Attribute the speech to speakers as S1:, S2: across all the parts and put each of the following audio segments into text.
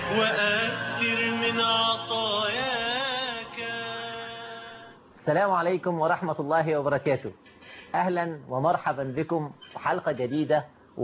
S1: وأكثر من عطاياك
S2: السلام عليكم ورحمة الله وبركاته أهلا ومرحبا بكم في حلقة جديدة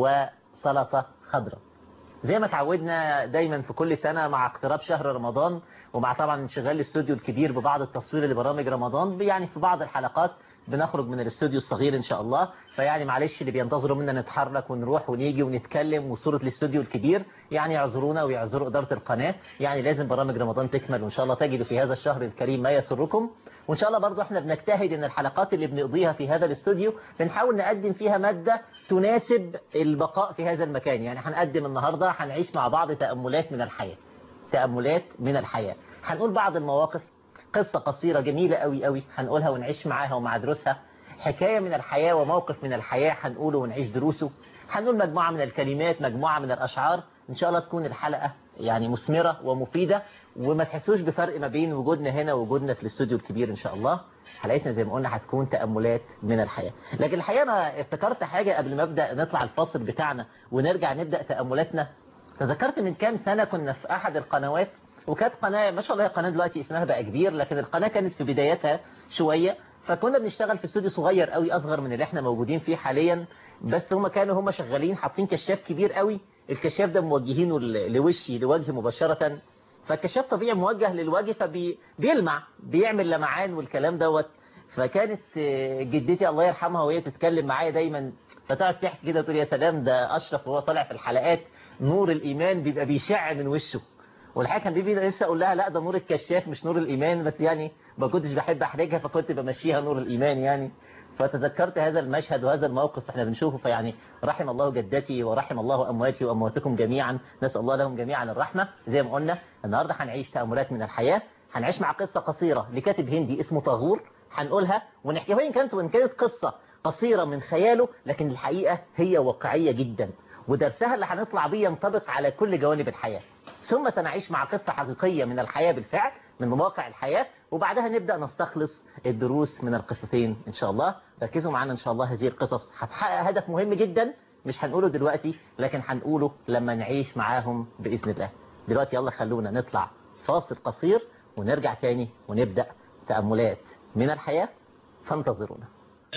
S2: وسلطة خضراء زي ما تعودنا دايما في كل سنة مع اقتراب شهر رمضان ومع طبعا انشغال الاستوديو الكبير ببعض التصوير لبرامج رمضان يعني في بعض الحلقات بنخرج من الاستوديو الصغير ان شاء الله فيعني معلش اللي بينتظروا منا نتحرك ونروح ونيجي ونتكلم وصورة الاستوديو الكبير يعني يعذرونا ويعذروا إدارة القناة يعني لازم برامج رمضان تكمل وان شاء الله تجدوا في هذا الشهر الكريم ما يسركم وان شاء الله برضو احنا بنجتهد ان الحلقات اللي بنقضيها في هذا الاستوديو بنحاول نقدم فيها مادة تناسب البقاء في هذا المكان يعني هنقدم النهاردة هنعيش مع بعض تأملات من الحياة تأملات من الحياة هنقول بعض المواقف قصة قصيرة جميلة قوي قوي هنقولها ونعيش معاها ومع دروسها حكاية من الحياة وموقف من الحياة هنقوله ونعيش دروسه هنقول مجموعة من الكلمات مجموعة من الأشعار إن شاء الله تكون الحلقة يعني مثمرة ومفيدة وما تحسوش بفرق ما بين وجودنا هنا ووجودنا في الاستوديو الكبير إن شاء الله حلقتنا زي ما قلنا هتكون تأملات من الحياة لكن الحقيقة أنا افتكرت حاجة قبل ما أبدأ نطلع الفاصل بتاعنا ونرجع نبدأ تأملاتنا تذكرت من كام سنة كنا في أحد القنوات وكانت قناة ما شاء الله قناة دلوقتي اسمها بقى كبير لكن القناة كانت في بدايتها شوية فكنا بنشتغل في استوديو صغير قوي أصغر من اللي احنا موجودين فيه حاليا بس هم كانوا هم شغالين حاطين كشاف كبير قوي الكشاف ده موجهينه لوشي لوجهي مباشرة فالكشاف طبيعي موجه للوجه فبيلمع بيعمل لمعان والكلام دوت فكانت جدتي الله يرحمها وهي تتكلم معايا دايما فتقعد تحكي كده تقول يا سلام ده أشرف وهو طالع في الحلقات نور الإيمان بيبقى بيشع من وشه والحقيقة كان بيبي نفسي أقول لها لا ده نور الكشاف مش نور الإيمان بس يعني ما كنتش بحب أحرجها فكنت بمشيها نور الإيمان يعني فتذكرت هذا المشهد وهذا الموقف احنا بنشوفه فيعني رحم الله جدتي ورحم الله أمواتي وأمواتكم جميعا نسأل الله لهم جميعا الرحمة زي ما قلنا النهاردة هنعيش تأملات من الحياة هنعيش مع قصة قصيرة لكاتب هندي اسمه طاغور هنقولها ونحكيها وإن كانت وإن كانت قصة قصيرة من خياله لكن الحقيقة هي واقعية جدا ودرسها اللي هنطلع بيه ينطبق على كل جوانب الحياة ثم سنعيش مع قصة حقيقية من الحياة بالفعل من مواقع الحياة وبعدها نبدأ نستخلص الدروس من القصتين إن شاء الله ركزوا معنا إن شاء الله هذه القصص هتحقق هدف مهم جدا مش هنقوله دلوقتي لكن هنقوله لما نعيش معاهم بإذن الله دلوقتي يلا خلونا نطلع فاصل قصير ونرجع تاني ونبدأ تأملات من الحياة فانتظرونا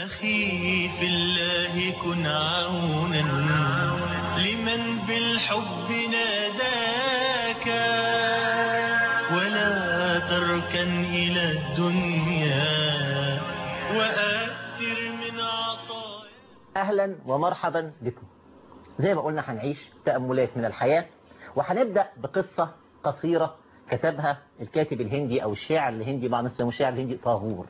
S1: أخي في الله كن عونا لمن بالحب ناداك ولا تركن إلى الدنيا وأكثر من عطايا
S2: أهلا ومرحبا بكم زي ما قلنا هنعيش تأملات من الحياة وهنبدأ بقصة قصيرة كتبها الكاتب الهندي أو الشاعر الهندي معنى اسمه الشاعر الهندي طاغور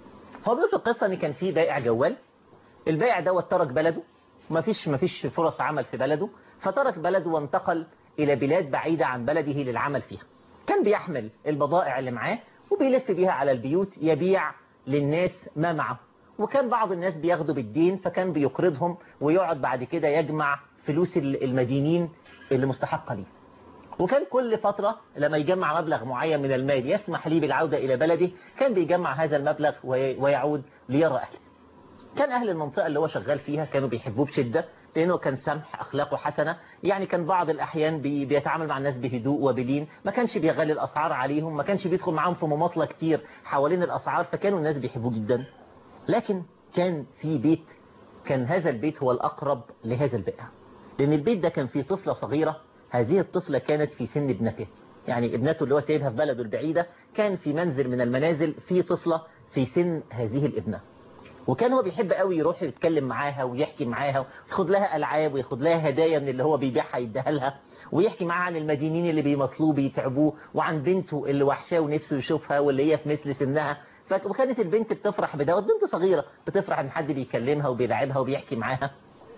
S2: هو بيقول في القصة ان كان في بائع جوال البائع دوت ترك بلده ومفيش مفيش فرص عمل في بلده فترك بلده وانتقل إلى بلاد بعيدة عن بلده للعمل فيها كان بيحمل البضائع اللي معاه وبيلف بيها على البيوت يبيع للناس ما معه وكان بعض الناس بياخدوا بالدين فكان بيقرضهم ويقعد بعد كده يجمع فلوس المدينين اللي مستحقة ليه وكان كل فترة لما يجمع مبلغ معين من المال يسمح لي بالعودة إلى بلده كان بيجمع هذا المبلغ ويعود ليرى أهله كان أهل المنطقة اللي هو شغال فيها كانوا بيحبوه بشدة لأنه كان سمح أخلاقه حسنة يعني كان بعض الأحيان بي بيتعامل مع الناس بهدوء وبلين ما كانش بيغلي الأسعار عليهم ما كانش بيدخل معاهم في مماطلة كتير حوالين الأسعار فكانوا الناس بيحبوه جدا لكن كان في بيت كان هذا البيت هو الأقرب لهذا البائع لأن البيت ده كان فيه طفلة صغيرة هذه الطفلة كانت في سن ابنته يعني ابنته اللي هو سايبها في بلده البعيدة كان في منزل من المنازل في طفلة في سن هذه الابنة وكان هو بيحب قوي يروح يتكلم معاها ويحكي معاها وياخد لها ألعاب وياخد لها هدايا من اللي هو بيبيعها يديها لها ويحكي معاها عن المدينين اللي بيمطلوه بيتعبوه وعن بنته اللي وحشاه ونفسه يشوفها واللي هي في مثل سنها وكانت البنت بتفرح بدوت بنت صغيرة بتفرح ان حد بيكلمها وبيلعبها وبيحكي معاها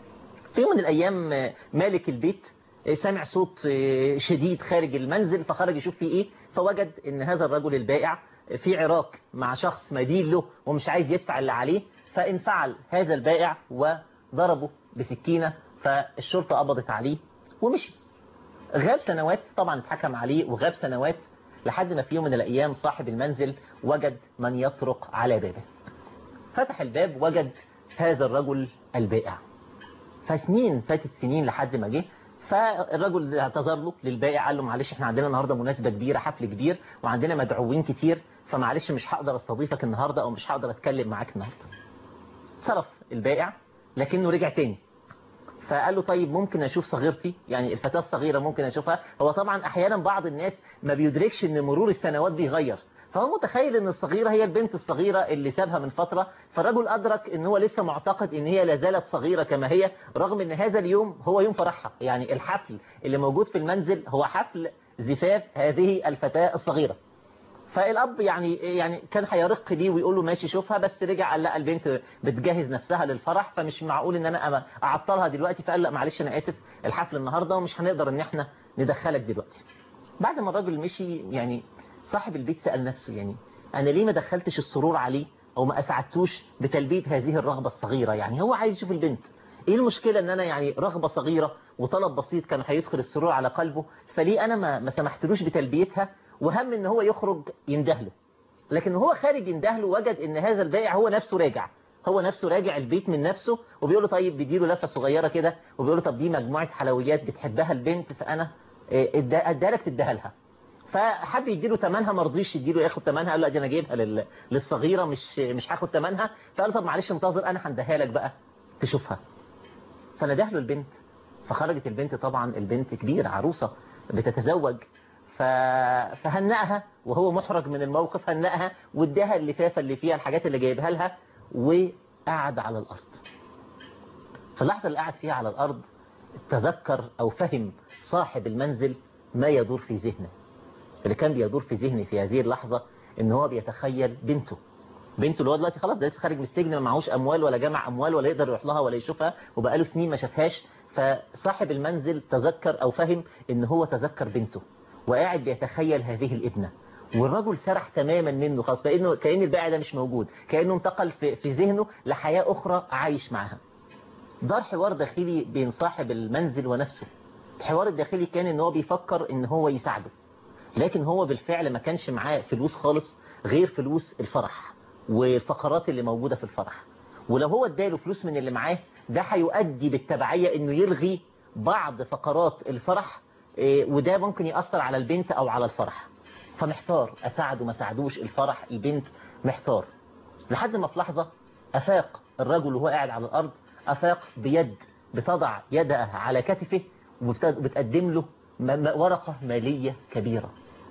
S2: في يوم من الأيام مالك البيت سمع صوت شديد خارج المنزل فخرج يشوف فيه ايه فوجد ان هذا الرجل البائع في عراك مع شخص مدين له ومش عايز يدفع اللي عليه فانفعل هذا البائع وضربه بسكينة فالشرطة قبضت عليه ومشي غاب سنوات طبعا اتحكم عليه وغاب سنوات لحد ما في يوم من الأيام صاحب المنزل وجد من يطرق على بابه فتح الباب وجد هذا الرجل البائع فسنين فاتت سنين لحد ما جه فالرجل اعتذر له للبائع قال له معلش احنا عندنا النهارده مناسبة كبيرة حفل كبير وعندنا مدعوين كتير فمعلش مش هقدر استضيفك النهارده او مش هقدر اتكلم معاك النهارده صرف البائع لكنه رجع تاني فقال له طيب ممكن اشوف صغيرتي يعني الفتاة الصغيرة ممكن اشوفها هو طبعا احيانا بعض الناس ما بيدركش ان مرور السنوات بيغير فهو متخيل ان الصغيرة هي البنت الصغيرة اللي سابها من فترة فالرجل ادرك ان هو لسه معتقد ان هي لازالت صغيرة كما هي رغم ان هذا اليوم هو يوم فرحها يعني الحفل اللي موجود في المنزل هو حفل زفاف هذه الفتاة الصغيرة فالاب يعني يعني كان هيرق ليه ويقول له ماشي شوفها بس رجع قال لا البنت بتجهز نفسها للفرح فمش معقول ان انا اعطلها دلوقتي فقال لا معلش انا اسف الحفل النهارده ومش هنقدر ان احنا ندخلك دلوقتي بعد ما الراجل مشي يعني صاحب البيت سأل نفسه يعني انا ليه ما دخلتش السرور عليه او ما اسعدتوش بتلبية هذه الرغبة الصغيرة يعني هو عايز يشوف البنت ايه المشكلة ان انا يعني رغبة صغيرة وطلب بسيط كان هيدخل السرور على قلبه فليه انا ما, ما سمحتلوش بتلبيتها وهم ان هو يخرج يندهله لكن هو خارج يندهله وجد ان هذا البائع هو نفسه راجع هو نفسه راجع البيت من نفسه وبيقول له طيب بيديله لفه صغيره كده وبيقول له طب دي مجموعه حلويات بتحبها البنت فانا اديها لك تديها لها فحب يديله ثمنها ما رضيش يديله ياخد ثمنها قال له دي انا جايبها لل... للصغيره مش مش هاخد ثمنها فقال له طب معلش انتظر انا هنديها لك بقى تشوفها فنده له البنت فخرجت البنت طبعا البنت كبيره عروسه بتتزوج ف... فهنأها وهو محرج من الموقف هنأها واداها اللفافة اللي فيها الحاجات اللي جايبها لها وقعد على الأرض في اللحظة اللي قعد فيها على الأرض تذكر أو فهم صاحب المنزل ما يدور في ذهنه اللي كان بيدور في ذهني في هذه اللحظة ان هو بيتخيل بنته بنته اللي هو دلوقتي خلاص ده لسه خارج من السجن ما معهوش اموال ولا جمع اموال ولا يقدر يروح لها ولا يشوفها وبقاله سنين ما شافهاش فصاحب المنزل تذكر او فهم ان هو تذكر بنته وقاعد بيتخيل هذه الابنة والرجل سرح تماما منه خلاص كأنه كأن البائع ده مش موجود كأنه انتقل في, في ذهنه لحياة أخرى عايش معها دار حوار داخلي بين صاحب المنزل ونفسه الحوار الداخلي كان ان هو بيفكر ان هو يساعده لكن هو بالفعل ما كانش معاه فلوس خالص غير فلوس الفرح والفقرات اللي موجودة في الفرح ولو هو اداله فلوس من اللي معاه ده هيؤدي بالتبعية انه يلغي بعض فقرات الفرح وده ممكن يأثر على البنت أو على الفرح فمحتار أساعده ما ساعدوش الفرح البنت محتار لحد ما في لحظة أفاق الرجل وهو قاعد على الأرض أفاق بيد بتضع يدها على كتفه وبتقدم له ورقة مالية كبيرة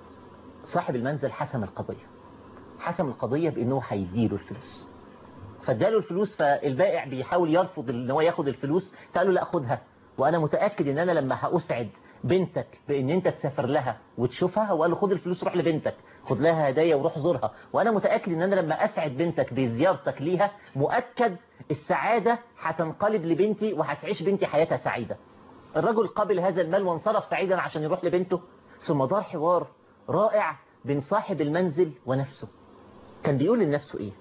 S2: صاحب المنزل حسم القضية حسم القضية بأنه هيديله الفلوس فاداله الفلوس فالبائع بيحاول يرفض ان هو ياخد الفلوس قال له لا خدها وانا متأكد ان انا لما هأسعد بنتك بان انت تسافر لها وتشوفها وقال له خد الفلوس روح لبنتك خد لها هدايا وروح زورها وانا متأكد ان انا لما اسعد بنتك بزيارتك ليها مؤكد السعادة هتنقلب لبنتي وهتعيش بنتي حياتها سعيدة الرجل قبل هذا المال وانصرف سعيدا عشان يروح لبنته ثم دار حوار رائع بين صاحب المنزل ونفسه كان بيقول لنفسه ايه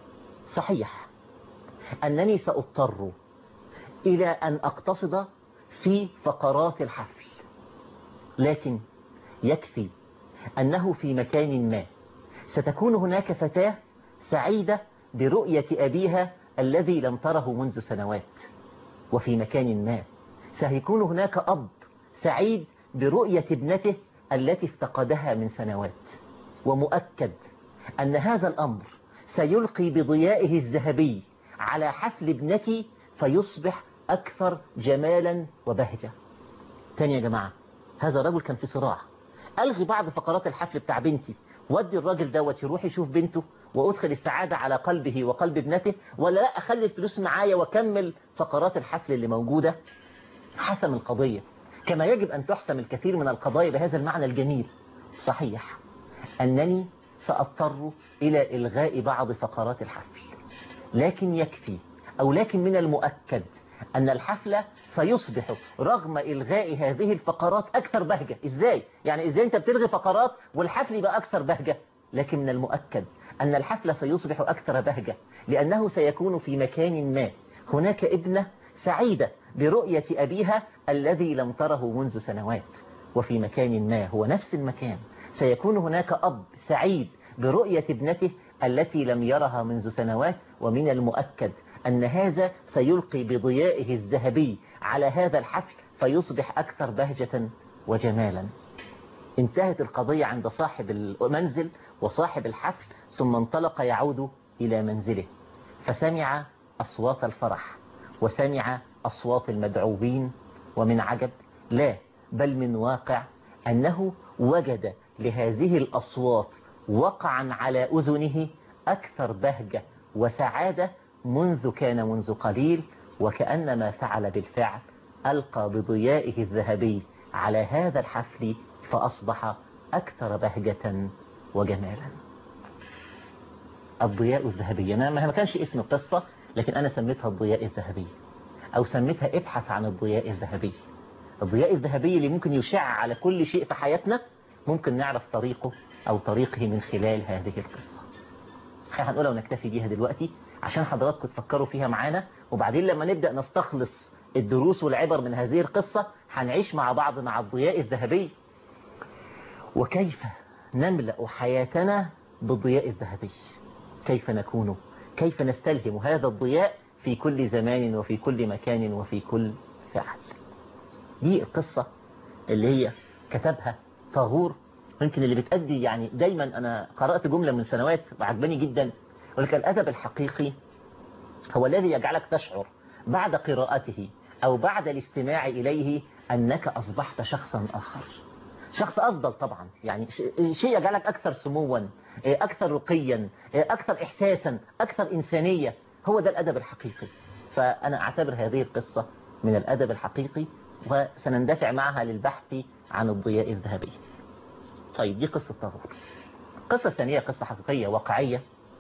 S2: صحيح انني ساضطر الى ان اقتصد في فقرات الحفل لكن يكفي أنه في مكان ما ستكون هناك فتاة سعيدة برؤية أبيها الذي لم تره منذ سنوات وفي مكان ما سيكون هناك أب سعيد برؤية ابنته التي افتقدها من سنوات ومؤكد أن هذا الأمر سيلقي بضيائه الذهبي على حفل ابنتي فيصبح أكثر جمالا وبهجة تاني يا جماعة هذا الرجل كان في صراع ألغي بعض فقرات الحفل بتاع بنتي ودي الراجل دوت يروح يشوف بنته وأدخل السعادة على قلبه وقلب ابنته ولا لا أخلي الفلوس معايا وأكمل فقرات الحفل اللي موجودة حسم القضية كما يجب أن تحسم الكثير من القضايا بهذا المعنى الجميل صحيح أنني سأضطر إلى إلغاء بعض فقرات الحفل لكن يكفي أو لكن من المؤكد أن الحفلة سيصبح رغم إلغاء هذه الفقرات أكثر بهجة إزاي؟ يعني إزاي أنت بتلغي فقرات والحفل يبقى أكثر بهجة لكن من المؤكد أن الحفل سيصبح أكثر بهجة لأنه سيكون في مكان ما هناك ابنة سعيدة برؤية أبيها الذي لم تره منذ سنوات وفي مكان ما هو نفس المكان سيكون هناك أب سعيد برؤية ابنته التي لم يرها منذ سنوات ومن المؤكد أن هذا سيلقي بضيائه الذهبي على هذا الحفل فيصبح أكثر بهجة وجمالا انتهت القضية عند صاحب المنزل وصاحب الحفل ثم انطلق يعود إلى منزله فسمع أصوات الفرح وسمع أصوات المدعوبين ومن عجب لا بل من واقع أنه وجد لهذه الأصوات وقعا على أذنه أكثر بهجة وسعادة منذ كان منذ قليل وكأنما فعل بالفعل ألقى بضيائه الذهبي على هذا الحفل فأصبح أكثر بهجة وجمالا الضياء الذهبي أنا ما كانش اسم القصة لكن أنا سميتها الضياء الذهبي أو سميتها ابحث عن الضياء الذهبي الضياء الذهبي اللي ممكن يشع على كل شيء في حياتنا ممكن نعرف طريقه أو طريقه من خلال هذه القصة هنقولها ونكتفي بيها دلوقتي عشان حضراتكم تفكروا فيها معانا وبعدين لما نبدأ نستخلص الدروس والعبر من هذه القصة هنعيش مع بعض مع الضياء الذهبي وكيف نملأ حياتنا بالضياء الذهبي كيف نكون كيف نستلهم هذا الضياء في كل زمان وفي كل مكان وفي كل فعل دي القصة اللي هي كتبها طاغور يمكن اللي بتأدي يعني دايما أنا قرأت جملة من سنوات وعجباني جدا ولك الأدب الحقيقي هو الذي يجعلك تشعر بعد قراءته أو بعد الاستماع إليه أنك أصبحت شخصا آخر شخص أفضل طبعا يعني شيء يجعلك أكثر سموا أكثر رقيا أكثر إحساسا أكثر إنسانية هو ده الأدب الحقيقي فأنا أعتبر هذه القصة من الأدب الحقيقي وسنندفع معها للبحث عن الضياء الذهبي طيب دي قصة طاغور القصة الثانية قصة حقيقية واقعية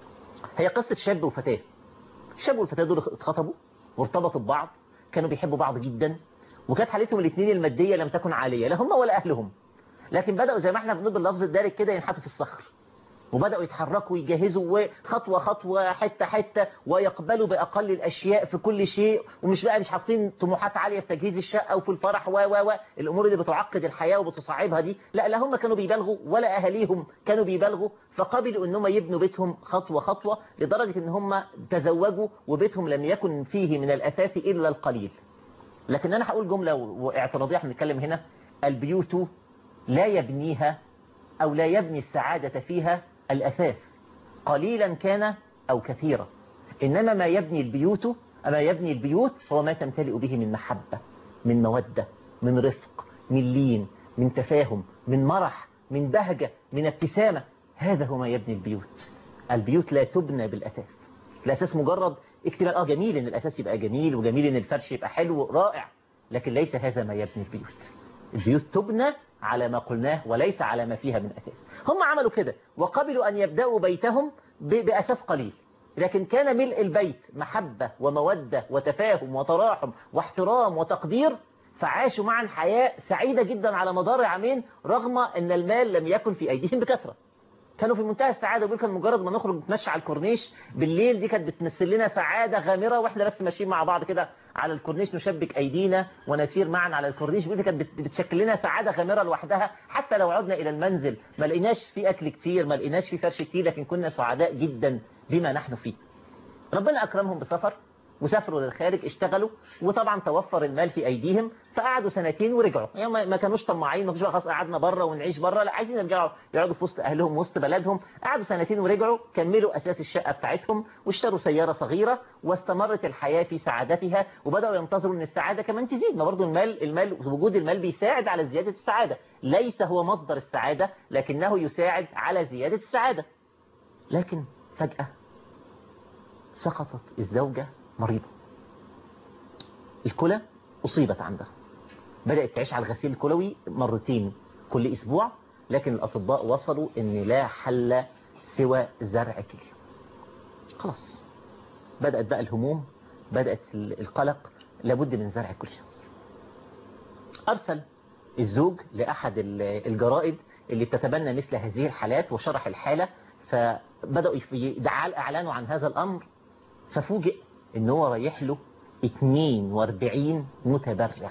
S2: هي قصة شاب وفتاة الشاب والفتاة دول اتخطبوا وارتبطوا ببعض كانوا بيحبوا بعض جدا وكانت حالتهم الاثنين المادية لم تكن عالية لا هم ولا أهلهم لكن بدأوا زي ما احنا بنقول باللفظ الدارج كده ينحتوا في الصخر وبدأوا يتحركوا ويجهزوا خطوة خطوة حتة حتة ويقبلوا بأقل الأشياء في كل شيء ومش بقى مش حاطين طموحات عالية في تجهيز الشقة وفي الفرح و و و الأمور اللي بتعقد الحياة وبتصعبها دي لا لا هم كانوا بيبالغوا ولا أهاليهم كانوا بيبالغوا فقبلوا ان هم يبنوا بيتهم خطوة خطوة لدرجة ان هم تزوجوا وبيتهم لم يكن فيه من الأثاث إلا القليل لكن أنا هقول جملة واعتراضية احنا بنتكلم هنا البيوت لا يبنيها أو لا يبني السعادة فيها الأثاث قليلا كان أو كثيرا إنما ما يبني البيوت أما يبني البيوت هو ما تمتلئ به من محبة من مودة من رفق من لين من تفاهم من مرح من بهجة من ابتسامة هذا هو ما يبني البيوت البيوت لا تبنى بالأثاث الأساس مجرد اكتمال آه جميل إن الأساس يبقى جميل وجميل إن الفرش يبقى حلو رائع لكن ليس هذا ما يبني البيوت البيوت تبنى على ما قلناه وليس على ما فيها من أساس هم عملوا كده وقبلوا أن يبدأوا بيتهم بأساس قليل لكن كان ملء البيت محبة ومودة وتفاهم وتراحم واحترام وتقدير فعاشوا معا حياة سعيدة جدا على مدار عامين رغم أن المال لم يكن في أيديهم بكثرة كانوا في منتهى السعادة وبيقول كان مجرد ما نخرج نتمشى على الكورنيش بالليل دي كانت بتمثل لنا سعادة غامرة واحنا بس ماشيين مع بعض كده على الكورنيش نشبك أيدينا ونسير معا على الكورنيش بيقول كانت بتشكل لنا سعادة غامرة لوحدها حتى لو عدنا إلى المنزل ما لقيناش في أكل كتير ما لقيناش في فرش كتير لكن كنا سعداء جدا بما نحن فيه ربنا أكرمهم بسفر وسافروا للخارج اشتغلوا وطبعا توفر المال في ايديهم فقعدوا سنتين ورجعوا يعني ما كانوش طماعين ما كانوش خلاص قعدنا بره ونعيش بره لا عايزين يرجعوا يقعدوا في وسط اهلهم وسط بلدهم قعدوا سنتين ورجعوا كملوا اساس الشقه بتاعتهم واشتروا سياره صغيره واستمرت الحياه في سعادتها وبداوا ينتظروا ان السعاده كمان تزيد ما برضه المال المال وجود المال بيساعد على زياده السعاده ليس هو مصدر السعاده لكنه يساعد على زياده السعاده لكن فجاه سقطت الزوجه مريضة الكلى أصيبت عندها بدأت تعيش على الغسيل الكلوي مرتين كل أسبوع لكن الأطباء وصلوا أن لا حل سوى زرع كلية خلاص بدأت بقى الهموم بدأت القلق لابد من زرع كلية أرسل الزوج لأحد الجرائد اللي بتتبنى مثل هذه الحالات وشرح الحالة فبدأوا أعلانوا عن هذا الأمر ففوجئ ان هو رايح له 42 متبرع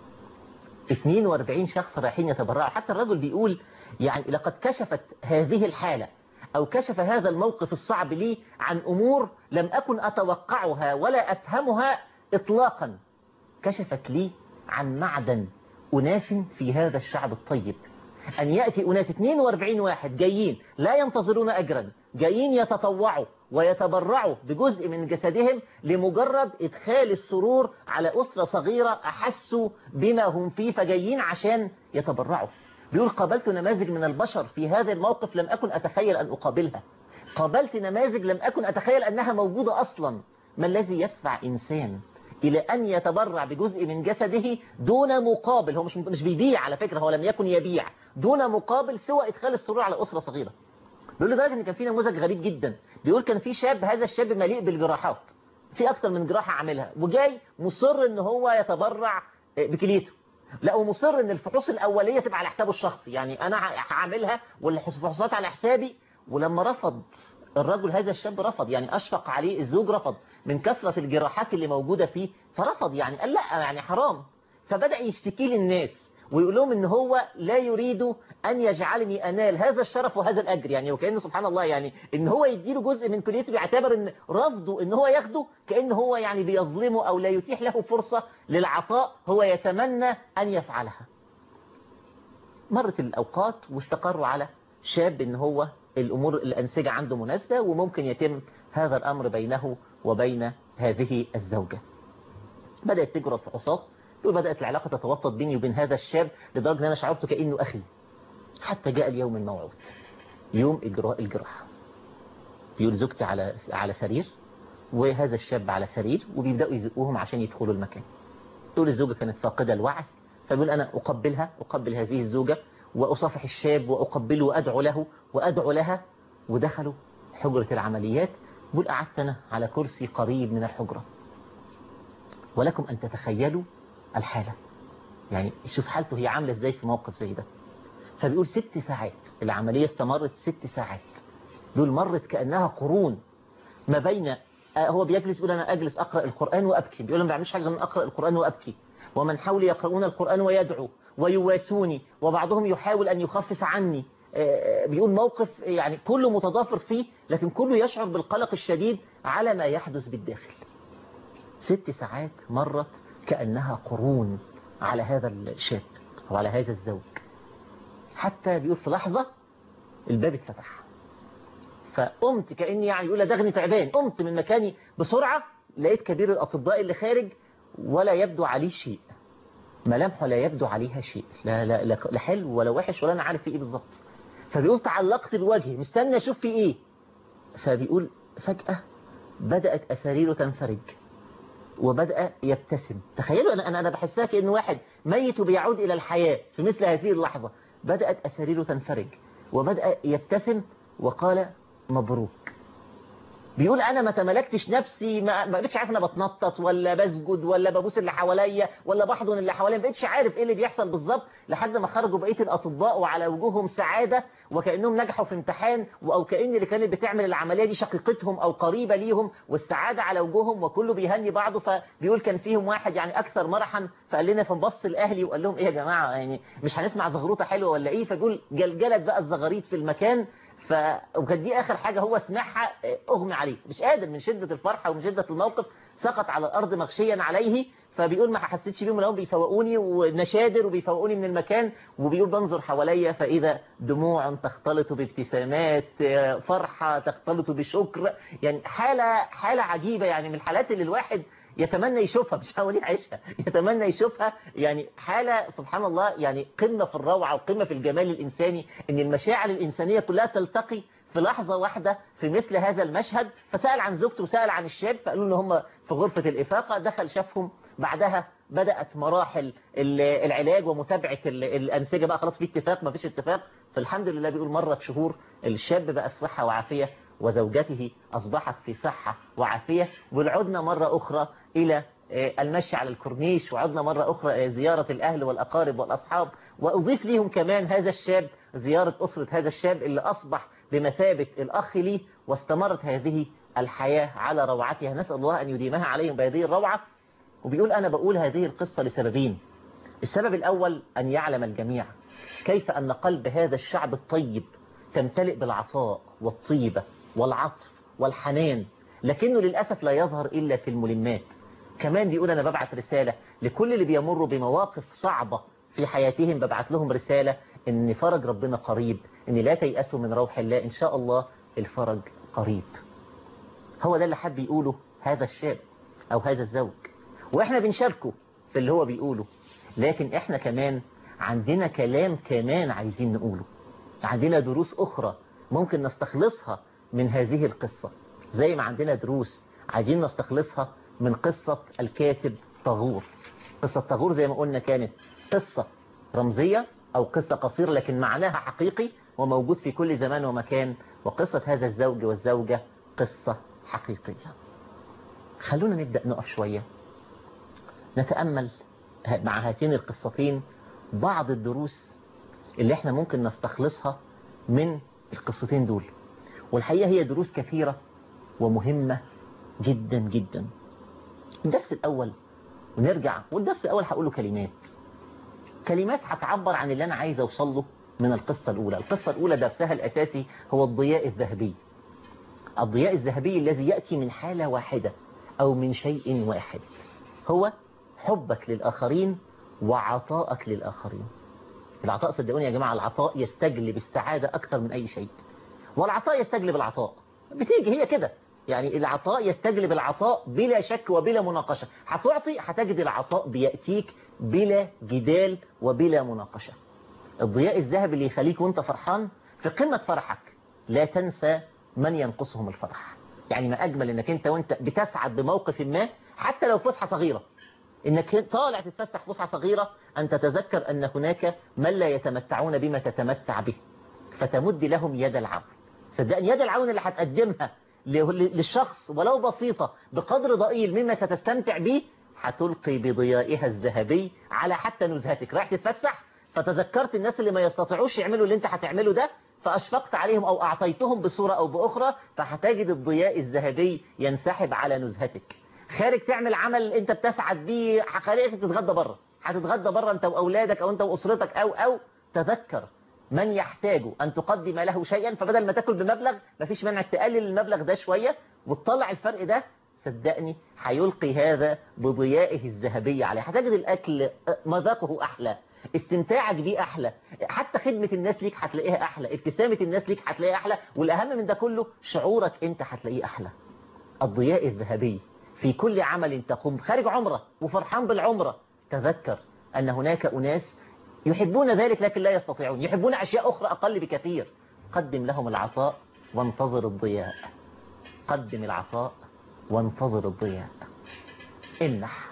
S2: 42 شخص رايحين يتبرعوا حتى الرجل بيقول يعني لقد كشفت هذه الحالة أو كشف هذا الموقف الصعب لي عن أمور لم أكن أتوقعها ولا أفهمها إطلاقا كشفت لي عن معدن أناس في هذا الشعب الطيب أن يأتي أناس 42 واحد جايين لا ينتظرون أجرا جايين يتطوعوا ويتبرعوا بجزء من جسدهم لمجرد إدخال السرور على أسرة صغيرة أحسوا بما هم فيه فجايين عشان يتبرعوا بيقول قابلت نماذج من البشر في هذا الموقف لم أكن أتخيل أن أقابلها قابلت نماذج لم أكن أتخيل أنها موجودة أصلا ما الذي يدفع إنسان إلى أن يتبرع بجزء من جسده دون مقابل هو مش مش بيبيع على فكرة هو لم يكن يبيع دون مقابل سوى إدخال السرور على أسرة صغيرة بيقول لدرجة إن كان في نموذج غريب جدا بيقول كان في شاب هذا الشاب مليء بالجراحات في أكثر من جراحة عاملها وجاي مصر إن هو يتبرع بكليته لا ومصر إن الفحوص الأولية تبقى على حسابه الشخصي يعني أنا هعملها والفحوصات على حسابي ولما رفض الرجل هذا الشاب رفض يعني أشفق عليه الزوج رفض من كثرة الجراحات اللي موجودة فيه فرفض يعني قال لا يعني حرام فبدأ يشتكي للناس ويقول لهم ان هو لا يريد ان يجعلني انال هذا الشرف وهذا الاجر يعني وكانه سبحان الله يعني ان هو يديله جزء من كليته بيعتبر ان رفضه ان هو ياخده كان هو يعني بيظلمه او لا يتيح له فرصة للعطاء هو يتمنى ان يفعلها مرت الاوقات واستقروا على شاب ان هو الامور الانسجه عنده مناسبه وممكن يتم هذا الامر بينه وبين هذه الزوجه بدات تجرى فحوصات تقول بدأت العلاقة تتوطد بيني وبين هذا الشاب لدرجة أن أنا شعرت كأنه أخي حتى جاء اليوم الموعود يوم إجراء الجراحة يقول زوجتي على على سرير وهذا الشاب على سرير وبيبدأوا يزقوهم عشان يدخلوا المكان تقول الزوجة كانت فاقدة الوعي فبيقول أنا أقبلها أقبل هذه الزوجة وأصافح الشاب وأقبله وأدعو له وأدعو لها ودخلوا حجرة العمليات بقول قعدت أنا على كرسي قريب من الحجرة ولكم أن تتخيلوا الحالة يعني شوف حالته هي عاملة ازاي في موقف زي ده فبيقول ست ساعات العملية استمرت ست ساعات دول مرت كأنها قرون ما بين هو بيجلس يقول أنا أجلس أقرأ القرآن وأبكي بيقول أنا ما بعملش حاجة غير أقرأ القرآن وأبكي ومن حولي يقرؤون القرآن ويدعو ويواسوني وبعضهم يحاول أن يخفف عني بيقول موقف يعني كله متضافر فيه لكن كله يشعر بالقلق الشديد على ما يحدث بالداخل ست ساعات مرت كأنها قرون على هذا الشاب أو على هذا الزوج حتى بيقول في لحظة الباب اتفتح فقمت كأني يعني يقول دغني تعبان قمت من مكاني بسرعة لقيت كبير الأطباء اللي خارج ولا يبدو عليه شيء ملامحه لا يبدو عليها شيء لا, لا, لا, لا حلو ولا وحش ولا أنا عارف في إيه بالظبط فبيقول تعلقت بوجهي مستني أشوف في إيه فبيقول فجأة بدأت أساريره تنفرج وبدأ يبتسم تخيلوا أنا أنا أنا بحسها كأن واحد ميت بيعود إلى الحياة في مثل هذه اللحظة بدأت أساريره تنفرج وبدأ يبتسم وقال مبروك بيقول أنا ما تملكتش نفسي ما بقيتش عارف أنا بتنطط ولا بسجد ولا ببوس اللي حواليا ولا بحضن اللي حواليا ما بقيتش عارف إيه اللي بيحصل بالظبط لحد ما خرجوا بقية الأطباء وعلى وجوههم سعادة وكأنهم نجحوا في امتحان أو كأن اللي كانت بتعمل العملية دي شقيقتهم أو قريبة ليهم والسعادة على وجوههم وكله بيهني بعضه فبيقول كان فيهم واحد يعني أكثر مرحا فقال لنا فنبص الأهلي وقال لهم إيه يا جماعة يعني مش هنسمع زغروطة حلوة ولا إيه فبيقول جلجلت بقى الزغاريت في المكان ف... وكانت دي آخر حاجة هو سمعها أغمي عليه مش قادر من شدة الفرحة ومن شدة الموقف سقط على الأرض مغشيا عليه فبيقول ما حسيتش بيهم لهم بيفوقوني ونشادر وبيفوقوني من المكان وبيقول بنظر حواليا فإذا دموع تختلط بابتسامات فرحة تختلط بشكر يعني حالة حالة عجيبة يعني من الحالات اللي الواحد يتمنى يشوفها مش هقول يعيشها يتمنى يشوفها يعني حالة سبحان الله يعني قمة في الروعة وقمة في الجمال الإنساني إن المشاعر الإنسانية كلها تلتقي في لحظة واحدة في مثل هذا المشهد فسأل عن زوجته وسأل عن الشاب فقالوا له هم في غرفة الإفاقة دخل شافهم بعدها بدأت مراحل العلاج ومتابعة الأنسجة بقى خلاص في اتفاق ما فيش اتفاق فالحمد لله بيقول مرت شهور الشاب بقى في صحة وعافية وزوجته أصبحت في صحة وعافية والعدنا مرة أخرى إلى المشي على الكورنيش وعدنا مرة أخرى زيارة الأهل والأقارب والأصحاب وأضيف ليهم كمان هذا الشاب زيارة أسرة هذا الشاب اللي أصبح بمثابة الأخ لي واستمرت هذه الحياة على روعتها نسأل الله أن يديمها عليهم بهذه الروعة وبيقول أنا بقول هذه القصة لسببين السبب الأول أن يعلم الجميع كيف أن قلب هذا الشعب الطيب تمتلئ بالعطاء والطيبة والعطف والحنان لكنه للأسف لا يظهر إلا في الملمات كمان بيقول أنا ببعت رسالة لكل اللي بيمروا بمواقف صعبة في حياتهم ببعت لهم رسالة إن فرج ربنا قريب إن لا تيأسوا من روح الله إن شاء الله الفرج قريب هو ده اللي حب يقوله هذا الشاب أو هذا الزوج وإحنا بنشاركه في اللي هو بيقوله لكن إحنا كمان عندنا كلام كمان عايزين نقوله عندنا دروس أخرى ممكن نستخلصها من هذه القصة زي ما عندنا دروس عايزين نستخلصها من قصة الكاتب طاغور قصة طاغور زي ما قلنا كانت قصة رمزية أو قصة قصيرة لكن معناها حقيقي وموجود في كل زمان ومكان وقصة هذا الزوج والزوجة قصة حقيقية خلونا نبدأ نقف شوية نتأمل مع هاتين القصتين بعض الدروس اللي احنا ممكن نستخلصها من القصتين دول والحقيقة هي دروس كثيرة ومهمة جدا جدا الدرس الأول ونرجع والدرس الأول هقوله كلمات كلمات هتعبر عن اللي أنا عايز أوصل له من القصة الأولى القصة الأولى درسها الأساسي هو الضياء الذهبي الضياء الذهبي الذي يأتي من حالة واحدة أو من شيء واحد هو حبك للآخرين وعطائك للآخرين العطاء صدقوني يا جماعة العطاء يستجلب السعادة أكثر من أي شيء والعطاء يستجلب العطاء بتيجي هي كده يعني العطاء يستجلب العطاء بلا شك وبلا مناقشة هتعطي هتجد العطاء بيأتيك بلا جدال وبلا مناقشة الضياء الذهبي اللي يخليك وانت فرحان في قمة فرحك لا تنسى من ينقصهم الفرح يعني ما أجمل انك انت وانت بتسعد بموقف ما حتى لو فسحة صغيرة انك طالع تتفسح فسحة صغيرة ان تتذكر ان هناك من لا يتمتعون بما تتمتع به فتمد لهم يد العون صدقني يد العون اللي هتقدمها للشخص ولو بسيطة بقدر ضئيل مما ستستمتع به هتلقي بضيائها الذهبي على حتى نزهتك رايح تتفسح فتذكرت الناس اللي ما يستطيعوش يعملوا اللي انت هتعمله ده فأشفقت عليهم أو أعطيتهم بصورة أو بأخرى فهتجد الضياء الذهبي ينسحب على نزهتك خارج تعمل عمل انت بتسعد بيه خارج تتغدى بره هتتغدى بره انت واولادك او انت واسرتك او او تذكر من يحتاج ان تقدم له شيئا فبدل ما تاكل بمبلغ مفيش مانع تقلل المبلغ ده شوية وتطلع الفرق ده صدقني هيلقي هذا بضيائه الذهبي عليه هتجد الاكل مذاقه احلى استمتاعك بيه احلى حتى خدمة الناس ليك هتلاقيها احلى ابتسامة الناس ليك هتلاقيها احلى والاهم من ده كله شعورك انت هتلاقيه احلى الضياء الذهبي في كل عمل تقوم خارج عمرة وفرحان بالعمرة تذكر أن هناك أناس يحبون ذلك لكن لا يستطيعون يحبون أشياء أخرى أقل بكثير قدم لهم العطاء وانتظر الضياء قدم العطاء وانتظر الضياء امنح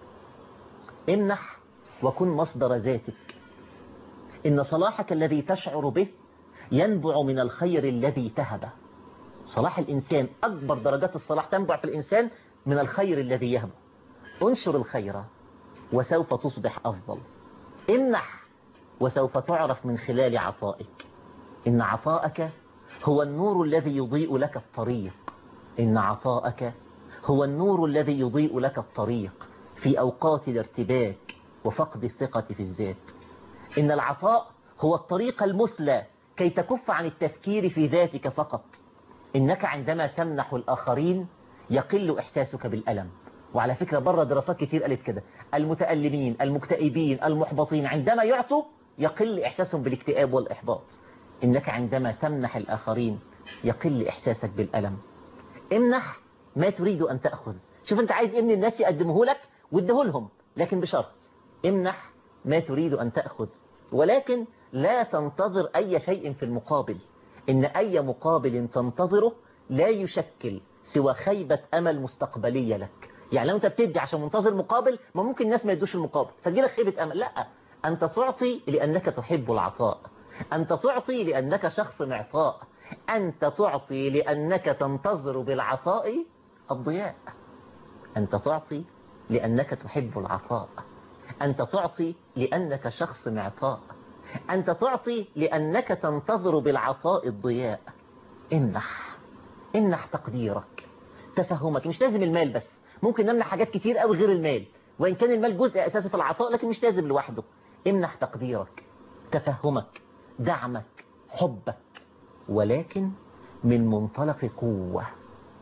S2: امنح وكن مصدر ذاتك إن صلاحك الذي تشعر به ينبع من الخير الذي تهبه صلاح الإنسان أكبر درجات الصلاح تنبع في الإنسان من الخير الذي يهبه انشر الخير وسوف تصبح أفضل امنح وسوف تعرف من خلال عطائك إن عطاءك هو النور الذي يضيء لك الطريق إن عطاءك هو النور الذي يضيء لك الطريق في أوقات الارتباك وفقد الثقة في الذات إن العطاء هو الطريق المثلى كي تكف عن التفكير في ذاتك فقط إنك عندما تمنح الآخرين يقل إحساسك بالألم وعلى فكرة بره دراسات كتير قالت كده المتألمين المكتئبين المحبطين عندما يعطوا يقل إحساسهم بالاكتئاب والإحباط إنك عندما تمنح الآخرين يقل إحساسك بالألم امنح ما تريد أن تأخذ شوف أنت عايز إيه من الناس يقدمه لك واديه لهم لكن بشرط امنح ما تريد أن تأخذ ولكن لا تنتظر أي شيء في المقابل إن أي مقابل تنتظره لا يشكل سوى خيبة أمل مستقبلية لك يعني لو أنت بتدي عشان منتظر مقابل ما ممكن الناس ما يدوش المقابل فتجيلك خيبة أمل لا أنت تعطي لأنك تحب العطاء أنت تعطي لأنك شخص معطاء أنت تعطي لأنك تنتظر بالعطاء الضياء أنت تعطي لأنك تحب العطاء أنت تعطي لأنك شخص معطاء أنت تعطي لأنك تنتظر بالعطاء الضياء امنح امنح تقديرك تفهمك مش لازم المال بس ممكن نمنح حاجات كتير قوي غير المال وإن كان المال جزء أساسي في العطاء لكن مش لازم لوحده امنح تقديرك تفهمك دعمك حبك ولكن من منطلق قوة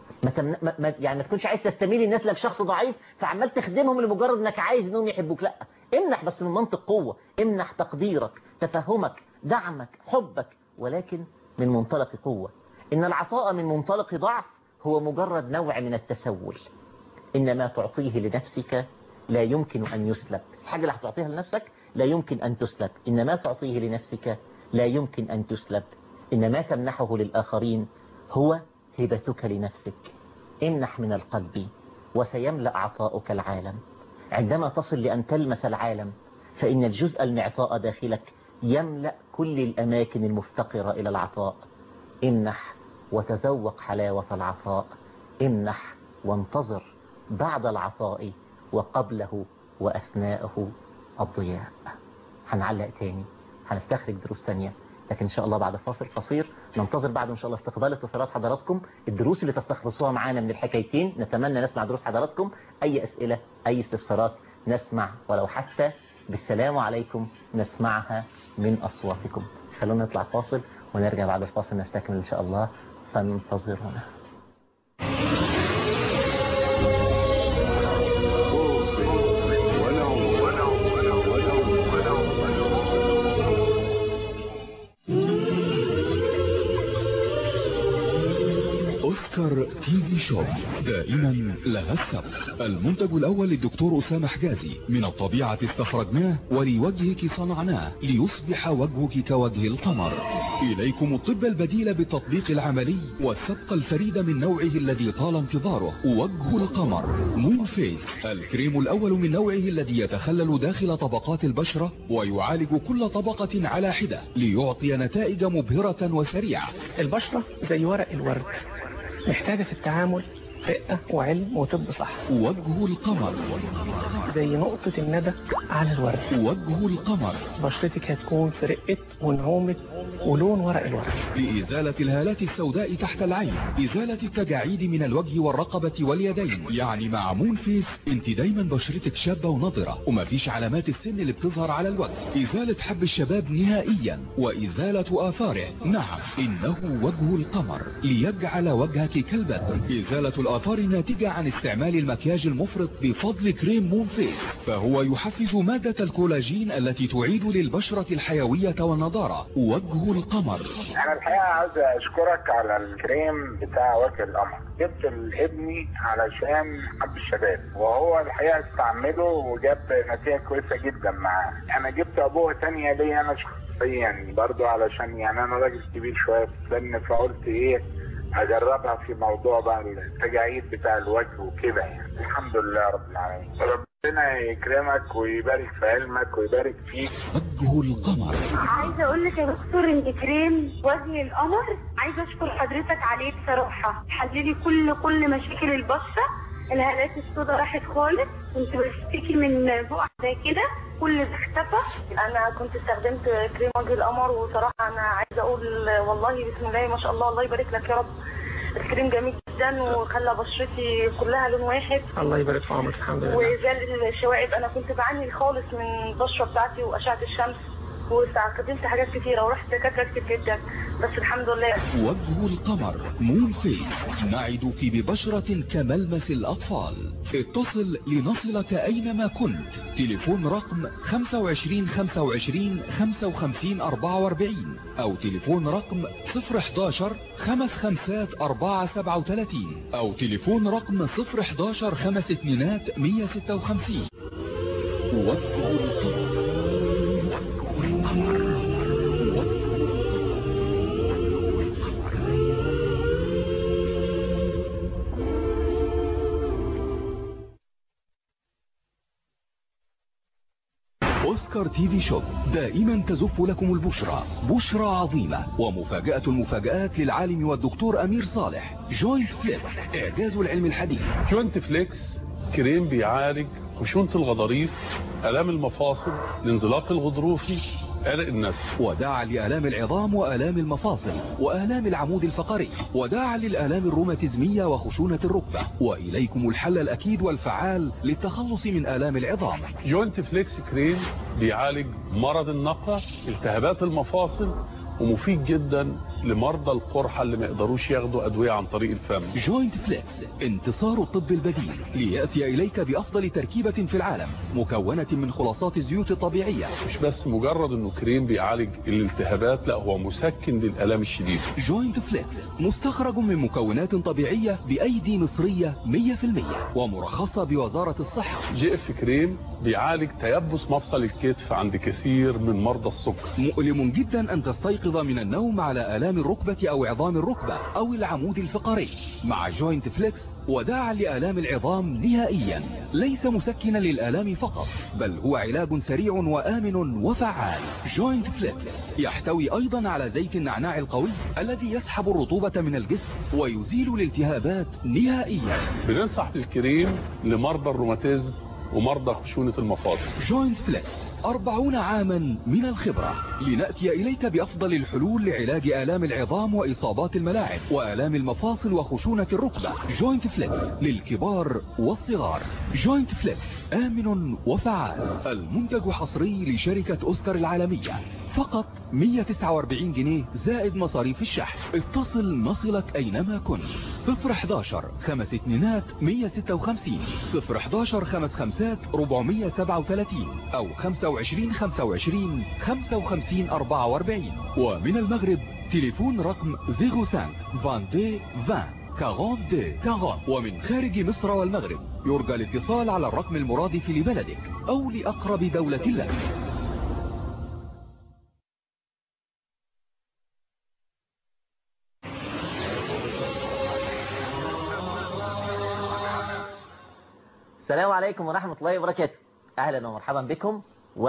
S2: ما تمن... ما... ما... يعني ما تكونش عايز تستميل الناس لك شخص ضعيف فعمال تخدمهم لمجرد انك عايز انهم يحبوك لا امنح بس من منطق قوة امنح تقديرك تفهمك دعمك حبك ولكن من منطلق قوة ان العطاء من منطلق ضعف هو مجرد نوع من التسول ان ما تعطيه لنفسك لا يمكن ان يسلب الحاجة اللي هتعطيها لنفسك لا يمكن ان تسلب ان ما تعطيه لنفسك لا يمكن ان تسلب ان ما تمنحه للاخرين هو هبتك لنفسك امنح من القلب وسيملأ عطاؤك العالم عندما تصل لأن تلمس العالم فإن الجزء المعطاء داخلك يملأ كل الأماكن المفتقرة إلى العطاء امنح وتذوق حلاوة العطاء امنح وانتظر بعد العطاء وقبله وأثناءه الضياء هنعلق تاني هنستخرج دروس تانية لكن إن شاء الله بعد فاصل قصير ننتظر بعد إن شاء الله استقبال اتصالات حضراتكم الدروس اللي تستخلصوها معانا من الحكايتين نتمنى نسمع دروس حضراتكم أي أسئلة أي استفسارات نسمع ولو حتى بالسلام عليكم نسمعها من أصواتكم خلونا نطلع فاصل ونرجع بعد الفاصل نستكمل إن شاء الله فانتظرونا
S3: أوسكار تي في شوب دائما لها السبق المنتج الأول للدكتور أسامة حجازي من الطبيعة استخرجناه ولوجهك صنعناه ليصبح وجهك كوجه القمر إليكم الطب البديل بالتطبيق العملي والسبق الفريد من نوعه الذي طال انتظاره وجه القمر مون فيس الكريم الأول من نوعه الذي يتخلل داخل طبقات البشرة ويعالج كل طبقة على حدة ليعطي نتائج مبهرة وسريعة
S4: البشرة زي ورق الورد محتاجة في التعامل رقة وعلم وطب صح
S3: وجه القمر
S4: زي نقطة الندى على الورد
S3: وجه القمر
S4: بشرتك هتكون في رقة ونعومة ولون ورق الورد
S3: لإزالة الهالات السوداء تحت العين إزالة التجاعيد من الوجه والرقبة واليدين يعني مع مون فيس انت دايما بشرتك شابة ونضرة ومفيش علامات السن اللي بتظهر على الوجه إزالة حب الشباب نهائيا وإزالة آثاره نعم إنه وجه القمر ليجعل وجهك كالبدر إزالة الآثار الناتجة عن استعمال المكياج المفرط بفضل كريم مون فيس فهو يحفز مادة الكولاجين التي تعيد للبشرة الحيوية والنضارة وجه القمر
S5: انا الحقيقه عاوز اشكرك على الكريم بتاع وجه القمر جبت لابني علشان حب الشباب وهو الحقيقه استعمله وجاب نتيجه كويسه جدا معاه انا جبت ابوه تانية ليا انا شخصيا برضو علشان يعني انا راجل كبير شويه في السن فقلت ايه اجربها في موضوع بقى التجاعيد بتاع الوجه وكده يعني الحمد لله رب العالمين ربنا يكرمك ويبارك في علمك ويبارك فيك
S3: وجه القمر
S6: عايزه اقول لك يا دكتور انت كريم وجه القمر عايزه اشكر حضرتك عليه بصراحه حللي كل كل مشاكل البشره الهالات السوداء راحت خالص كنت بشتكي من بقع زي كده كل ده اختفى
S7: انا كنت استخدمت كريم وجه القمر وصراحه انا عايزه اقول والله بسم الله ما شاء الله الله يبارك لك يا رب الكريم جميل جدا وخلى بشرتي كلها لون واحد
S4: الله يبارك في عمرك الحمد لله
S7: وزال الشوائب انا كنت بعاني خالص من البشره بتاعتي واشعه الشمس واستخدمت حاجات كتيره ورحت دكاتره كتير جدا بس الحمد لله
S3: وجه القمر مون فيس نعدك ببشرة كملمس الأطفال اتصل لنصلك أينما كنت تليفون رقم 25 25 55 44 أو تليفون رقم 011 خمس خمسات 4 37 أو تليفون رقم 011 خمس اتنينات 156 وجه القمر أوسكار تي في شوب دائما تزف لكم البشرى بشرى عظيمة ومفاجأة المفاجآت للعالم والدكتور أمير صالح جوينت فليكس إعجاز العلم الحديث
S8: جوينت فليكس كريم بيعالج خشونة الغضاريف آلام المفاصل الانزلاق الغضروفي عرق النسل
S3: وداعا لآلام العظام وآلام المفاصل وآلام العمود الفقري وداعا للآلام الروماتيزمية وخشونة الركبة وإليكم الحل الأكيد والفعال للتخلص من آلام العظام
S8: جوينت فليكس كريم بيعالج مرض النقع التهابات المفاصل ومفيد جدا لمرضى القرحة اللي ما يقدروش ياخدوا أدوية عن طريق الفم
S3: جوينت فليكس انتصار الطب البديل ليأتي إليك بأفضل تركيبة في العالم مكونة من خلاصات الزيوت الطبيعية
S8: مش بس مجرد انه كريم بيعالج الالتهابات لا هو مسكن للآلام الشديدة
S3: جوينت فليكس مستخرج من مكونات طبيعية بأيدي مصرية 100% ومرخصة بوزارة الصحة
S8: جي اف كريم بيعالج تيبس مفصل الكتف عند كثير من مرضى السكر
S3: مؤلم جدا أن تستيقظ من النوم على آلام الركبة أو عظام الركبة أو العمود الفقري مع جوينت فليكس وداعا لآلام العظام نهائيا ليس مسكنا للآلام فقط بل هو علاج سريع وآمن وفعال جوينت فليكس يحتوي أيضا على زيت النعناع القوي الذي يسحب الرطوبة من الجسم ويزيل الالتهابات نهائيا
S8: بننصح بالكريم لمرضى الروماتيزم ومرضى خشونة المفاصل
S3: جوينت فليكس أربعون عاما من الخبرة لنأتي إليك بأفضل الحلول لعلاج آلام العظام وإصابات الملاعب وآلام المفاصل وخشونة الركبة جوينت فليكس للكبار والصغار جوينت فليكس آمن وفعال المنتج حصري لشركة أوسكار العالمية فقط 149 جنيه زائد مصاريف الشحن اتصل نصلك أينما كنت 011 خمس اتنينات 156 011 خمس خمسات 437 أو 25 25 55 44 ومن المغرب تليفون رقم 05 22 20 42 40 ومن خارج مصر والمغرب يرجى الاتصال على الرقم المرادف لبلدك أو لأقرب دولة لك
S2: السلام عليكم ورحمة الله وبركاته أهلا ومرحبا بكم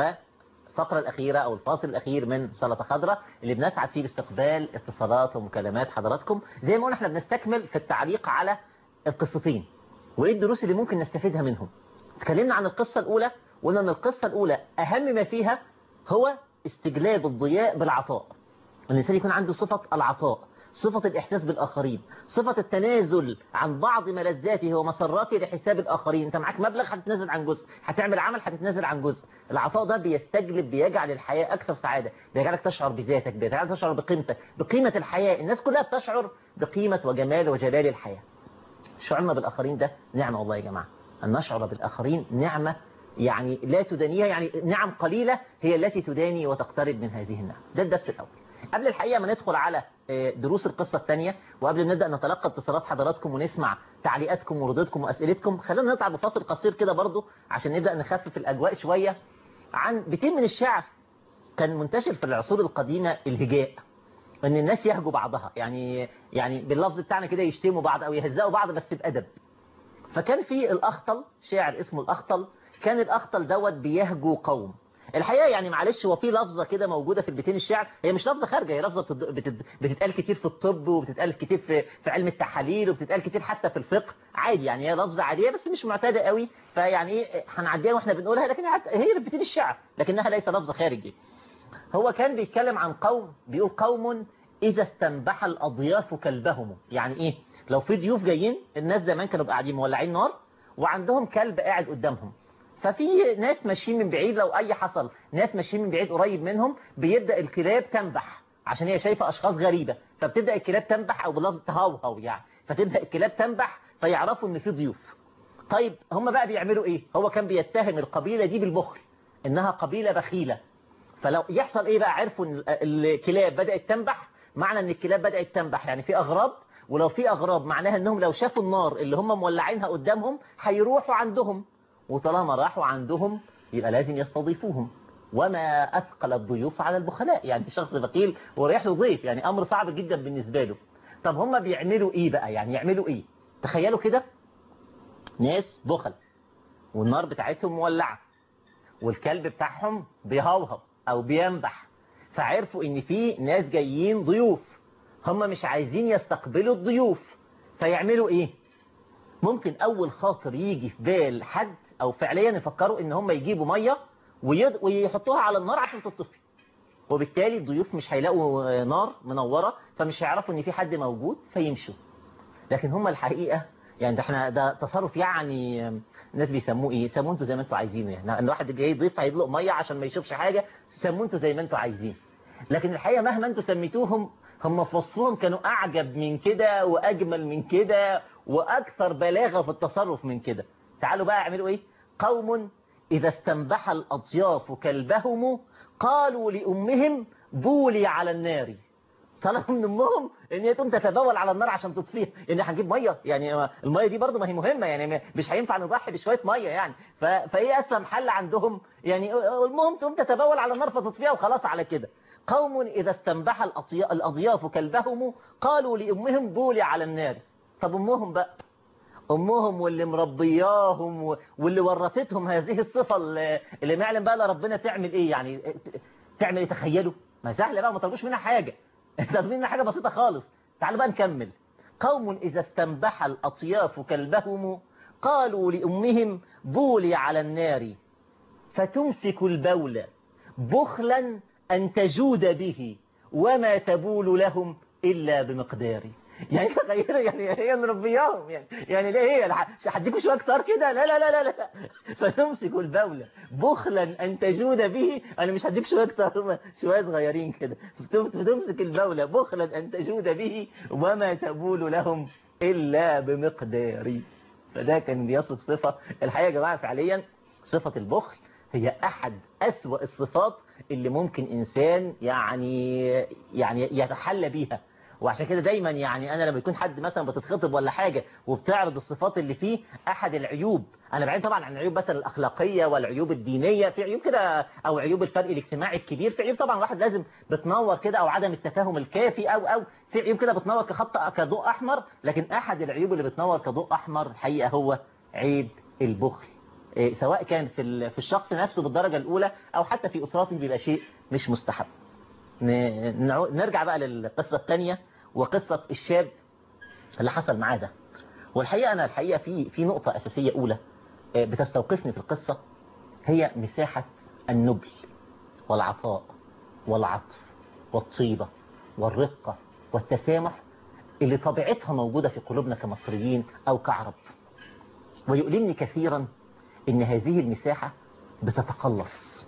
S2: والفقرة الأخيرة أو الفاصل الأخير من سلطة خضراء اللي بنسعد فيه باستقبال اتصالات ومكالمات حضراتكم زي ما قلنا احنا بنستكمل في التعليق على القصتين وإيه الدروس اللي ممكن نستفيدها منهم تكلمنا عن القصة الأولى وقلنا أن القصة الأولى أهم ما فيها هو استجلاب الضياء بالعطاء الإنسان يكون عنده صفة العطاء صفة الإحساس بالآخرين صفة التنازل عن بعض ملذاته ومسراته لحساب الآخرين أنت معاك مبلغ هتتنازل عن جزء هتعمل عمل هتتنازل عن جزء العطاء ده بيستجلب بيجعل الحياة أكثر سعادة بيجعلك تشعر بذاتك بيجعلك تشعر بقيمتك بقيمة الحياة الناس كلها بتشعر بقيمة وجمال وجلال الحياة شعورنا بالآخرين ده نعمة والله يا جماعة أن نشعر بالآخرين نعمة يعني لا تدانيها يعني نعم قليلة هي التي تداني وتقترب من هذه النعم ده الدرس الأول قبل الحقيقة ما ندخل على دروس القصة الثانية وقبل ما نبدأ نتلقى اتصالات حضراتكم ونسمع تعليقاتكم وردودكم وأسئلتكم خلينا نطلع بفاصل قصير كده برضو عشان نبدأ نخفف الأجواء شوية عن بيتين من الشعر كان منتشر في العصور القديمة الهجاء ان الناس يهجوا بعضها يعني يعني باللفظ بتاعنا كده يشتموا بعض او يهزقوا بعض بس بأدب فكان في الأخطل شاعر اسمه الأخطل كان الأخطل دوت بيهجو قوم الحقيقة يعني معلش هو في لفظة كده موجودة في البيتين الشعر هي مش لفظة خارجة هي لفظة بتتقال كتير في الطب وبتتقال كتير في, في علم التحاليل وبتتقال كتير حتى في الفقه عادي يعني هي لفظة عادية بس مش معتادة قوي فيعني ايه هنعديها واحنا بنقولها لكن هي بيتين الشعر لكنها ليس لفظة خارجي هو كان بيتكلم عن قوم بيقول قوم إذا استنبح الأضياف كلبهم يعني إيه لو في ضيوف جايين الناس زمان كانوا قاعدين مولعين نار وعندهم كلب قاعد قدامهم ففي ناس ماشيين من بعيد لو أي حصل ناس ماشيين من بعيد قريب منهم بيبدأ الكلاب تنبح عشان هي شايفة أشخاص غريبة فبتبدأ الكلاب تنبح أو بلفظ تهوهو يعني فتبدأ الكلاب تنبح فيعرفوا إن في ضيوف طيب هم بقى بيعملوا إيه هو كان بيتهم القبيلة دي بالبخل إنها قبيلة بخيلة فلو يحصل إيه بقى عرفوا إن الكلاب بدأت تنبح معنى إن الكلاب بدأت تنبح يعني في أغراب ولو في أغراب معناها إنهم لو شافوا النار اللي هم مولعينها قدامهم هيروحوا عندهم وطالما راحوا عندهم يبقى لازم يستضيفوهم وما أثقل الضيوف على البخلاء يعني شخص بخيل ورايح له ضيف يعني أمر صعب جدا بالنسبة له طب هم بيعملوا إيه بقى يعني يعملوا إيه تخيلوا كده ناس بخل والنار بتاعتهم مولعة والكلب بتاعهم بيهوهو أو بينبح فعرفوا إن في ناس جايين ضيوف هم مش عايزين يستقبلوا الضيوف فيعملوا إيه ممكن أول خاطر يجي في بال حد أو فعليا يفكروا إن هم يجيبوا مية ويد... ويحطوها على النار عشان تطفي وبالتالي الضيوف مش هيلاقوا نار منورة فمش هيعرفوا إن في حد موجود فيمشوا لكن هم الحقيقة يعني ده احنا ده تصرف يعني الناس بيسموه ايه سموه انتوا زي ما انتوا عايزينه يعني ان واحد جاي يضيف هيدلق ميه عشان ما يشوفش حاجه سموه انتوا زي ما انتوا عايزين لكن الحقيقة مهما انتم سميتوهم هم في وصفهم كانوا أعجب من كده وأجمل من كده وأكثر بلاغة في التصرف من كده تعالوا بقى اعملوا إيه قوم إذا استنبح الأطياف كلبهم قالوا لأمهم بولي على النار طلبوا من امهم ان هي تقوم تتبول على النار عشان تطفيها يعني هنجيب ميه يعني الميه دي برضه ما هي مهمه يعني مش هينفع نضحي بشويه ميه يعني ف... فايه اسلم حل عندهم يعني المهم تقوم تتبول على النار فتطفيها وخلاص على كده قوم اذا استنبح الأطي- الاضياف كلبهم قالوا لامهم بولي على النار طب امهم بقى امهم واللي مربياهم و- واللي ورثتهم هذه الصفه اللي اللي ما يعلم بقى لا ربنا تعمل ايه يعني تعمل ايه تخيلوا ما سهله بقى ما طلبوش منها حاجه طالبين منها حاجه بسيطه خالص تعالوا بقى نكمل قوم اذا استنبح الاطياف كلبهم قالوا لامهم بولي على النار فتمسك البول بخلا ان تجود به وما تبول لهم الا بمقدار يعني تخيلوا يعني هي مربياهم يعني يعني ليه هي هديكوا شويه كتار كده لا لا لا لا لا فتمسك البول بخلا ان تجود به انا مش هديك شويه كتار هم شويه صغيرين كده فتمسك البول بخلا ان تجود به وما تبول لهم الا بمقدار فده كان بيصف صفه الحقيقه يا جماعه فعليا صفه البخل هي احد اسوأ الصفات اللي ممكن انسان يعني يعني يتحلى بيها وعشان كده دايما يعني انا لما يكون حد مثلا بتتخطب ولا حاجة وبتعرض الصفات اللي فيه احد العيوب انا بعيد طبعا عن العيوب مثلا الاخلاقية والعيوب الدينية في عيوب كده او عيوب الفرق الاجتماعي الكبير في عيوب طبعا واحد لازم بتنور كده او عدم التفاهم الكافي او او في عيوب كده بتنور كخط كضوء احمر لكن احد العيوب اللي بتنور كضوء احمر الحقيقة هو عيب البخل إيه، سواء كان في ال- في الشخص نفسه بالدرجة الأولى أو حتى في أسرته بيبقى شيء مش مستحب ن- نعو- نرجع بقى للقصة الثانية وقصة الشاب اللي حصل معاه ده والحقيقة أنا الحقيقة في في نقطة أساسية أولى آه، بتستوقفني في القصة هي مساحة النبل والعطاء والعطف والطيبة والرقة والتسامح اللي طبيعتها موجودة في قلوبنا كمصريين أو كعرب ويؤلمني كثيرا ان هذه المساحة بتتقلص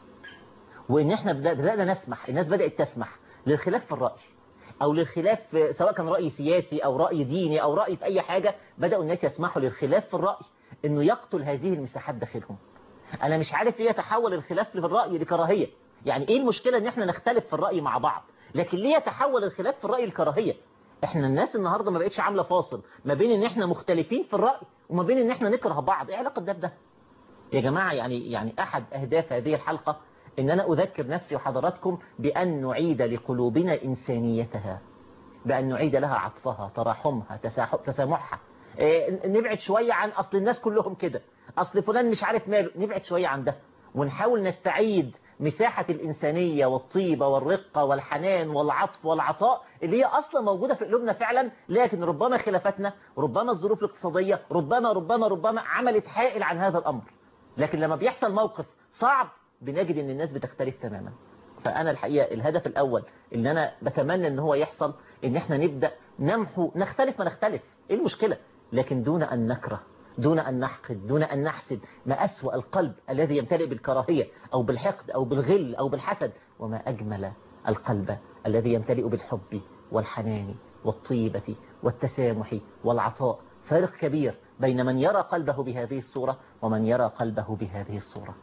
S2: وان احنا بدأ- بدأنا نسمح الناس بدأت تسمح للخلاف في الرأي او للخلاف في- سواء كان رأي سياسي او رأي ديني او رأي في اي حاجة بدأوا الناس يسمحوا للخلاف في الرأي انه يقتل هذه المساحات داخلهم انا مش عارف ليه يتحول الخلاف في الرأي لكراهية يعني ايه المشكلة ان احنا نختلف في الرأي مع بعض لكن ليه يتحول الخلاف في الرأي لكراهية احنا الناس النهاردة ما بقتش عاملة فاصل ما بين ان احنا مختلفين في الرأي وما بين ان احنا نكره بعض ايه علاقة ده بده يا جماعة يعني يعني أحد أهداف هذه الحلقة إن أنا أذكر نفسي وحضراتكم بأن نعيد لقلوبنا إنسانيتها بأن نعيد لها عطفها تراحمها تساح- تسامحها إيه، نبعد شوية عن أصل الناس كلهم كده أصل فلان مش عارف ماله نبعد شوية عن ده ونحاول نستعيد مساحة الإنسانية والطيبة والرقة والحنان والعطف والعطاء اللي هي أصلا موجودة في قلوبنا فعلا لكن ربما خلافاتنا ربما الظروف الاقتصادية ربما ربما ربما عملت حائل عن هذا الأمر لكن لما بيحصل موقف صعب بنجد ان الناس بتختلف تماما فانا الحقيقة الهدف الاول اللي انا بتمنى ان هو يحصل ان احنا نبدأ نمحو نختلف ما نختلف ايه المشكلة لكن دون ان نكره دون أن نحقد دون أن نحسد ما أسوأ القلب الذي يمتلئ بالكراهية أو بالحقد أو بالغل أو بالحسد وما أجمل القلب الذي يمتلئ بالحب والحنان والطيبة والتسامح والعطاء فارق كبير بين من يرى قلبه بهذه الصورة ومن يرى قلبه بهذه الصورة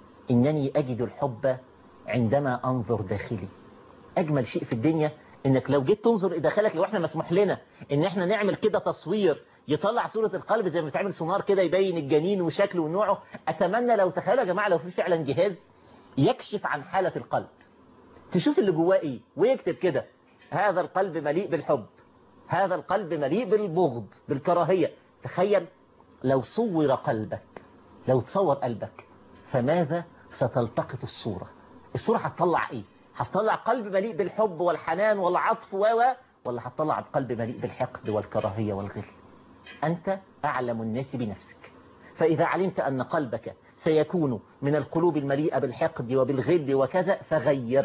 S2: إنني أجد الحب عندما أنظر داخلي أجمل شيء في الدنيا إنك لو جيت تنظر داخلك لو إحنا مسموح لنا إن إحنا نعمل كده تصوير يطلع صورة القلب زي ما بتعمل سونار كده يبين الجنين وشكله ونوعه أتمنى لو تخيلوا يا جماعة لو في فعلا جهاز يكشف عن حالة القلب تشوف اللي جواه إيه ويكتب كده هذا القلب مليء بالحب هذا القلب مليء بالبغض بالكراهية تخيل لو صور قلبك لو تصور قلبك فماذا ستلتقط الصورة الصورة هتطلع ايه هتطلع قلب مليء بالحب والحنان والعطف و ولا هتطلع قلب مليء بالحقد والكراهية والغل أنت أعلم الناس بنفسك فإذا علمت أن قلبك سيكون من القلوب المليئة بالحقد وبالغل وكذا فغير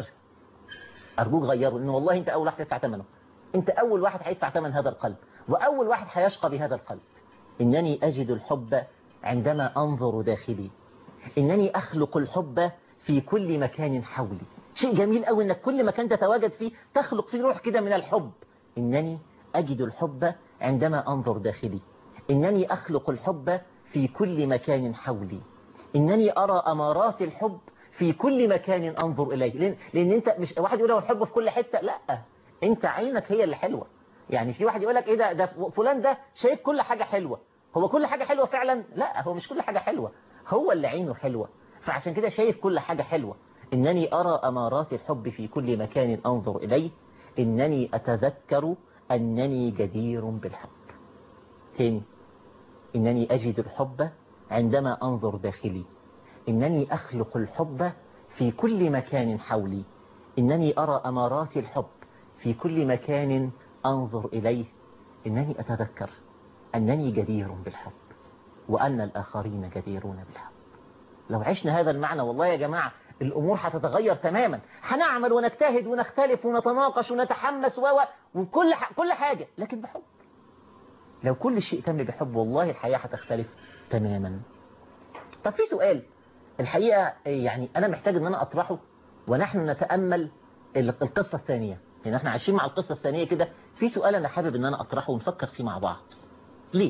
S2: أرجوك غيره إنه والله أنت أول واحد تدفع ثمنه أنت أول واحد هيدفع ثمن هذا القلب وأول واحد هيشقى بهذا القلب إنني أجد الحب عندما أنظر داخلي إنني أخلق الحب في كل مكان حولي شيء جميل قوي انك كل مكان تتواجد فيه تخلق فيه روح كده من الحب انني اجد الحب عندما انظر داخلي انني اخلق الحب في كل مكان حولي انني ارى امارات الحب في كل مكان انظر اليه لان, لأن انت مش واحد يقول هو الحب في كل حته لا انت عينك هي اللي حلوه يعني في واحد يقول لك ايه ده ده فلان ده شايف كل حاجه حلوه هو كل حاجه حلوه فعلا لا هو مش كل حاجه حلوه هو اللي عينه حلوه فعشان كده شايف كل حاجه حلوه انني ارى امارات الحب في كل مكان انظر اليه انني اتذكر انني جدير بالحب تاني انني اجد الحب عندما انظر داخلي إنني أخلق الحب في كل مكان حولي إنني أرى أمارات الحب في كل مكان أنظر إليه إنني أتذكر أنني جدير بالحب وأن الآخرين جديرون بالحب لو عشنا هذا المعنى والله يا جماعة الأمور هتتغير تماما هنعمل ونجتهد ونختلف ونتناقش ونتحمس و وكل ح... كل حاجة لكن بحب لو كل شيء تم بحب والله الحياة هتختلف تماما طب في سؤال الحقيقة يعني أنا محتاج أن أنا أطرحه ونحن نتأمل القصة الثانية يعني احنا عايشين مع القصة الثانية كده في سؤال أنا حابب أن أنا أطرحه ونفكر فيه مع بعض ليه؟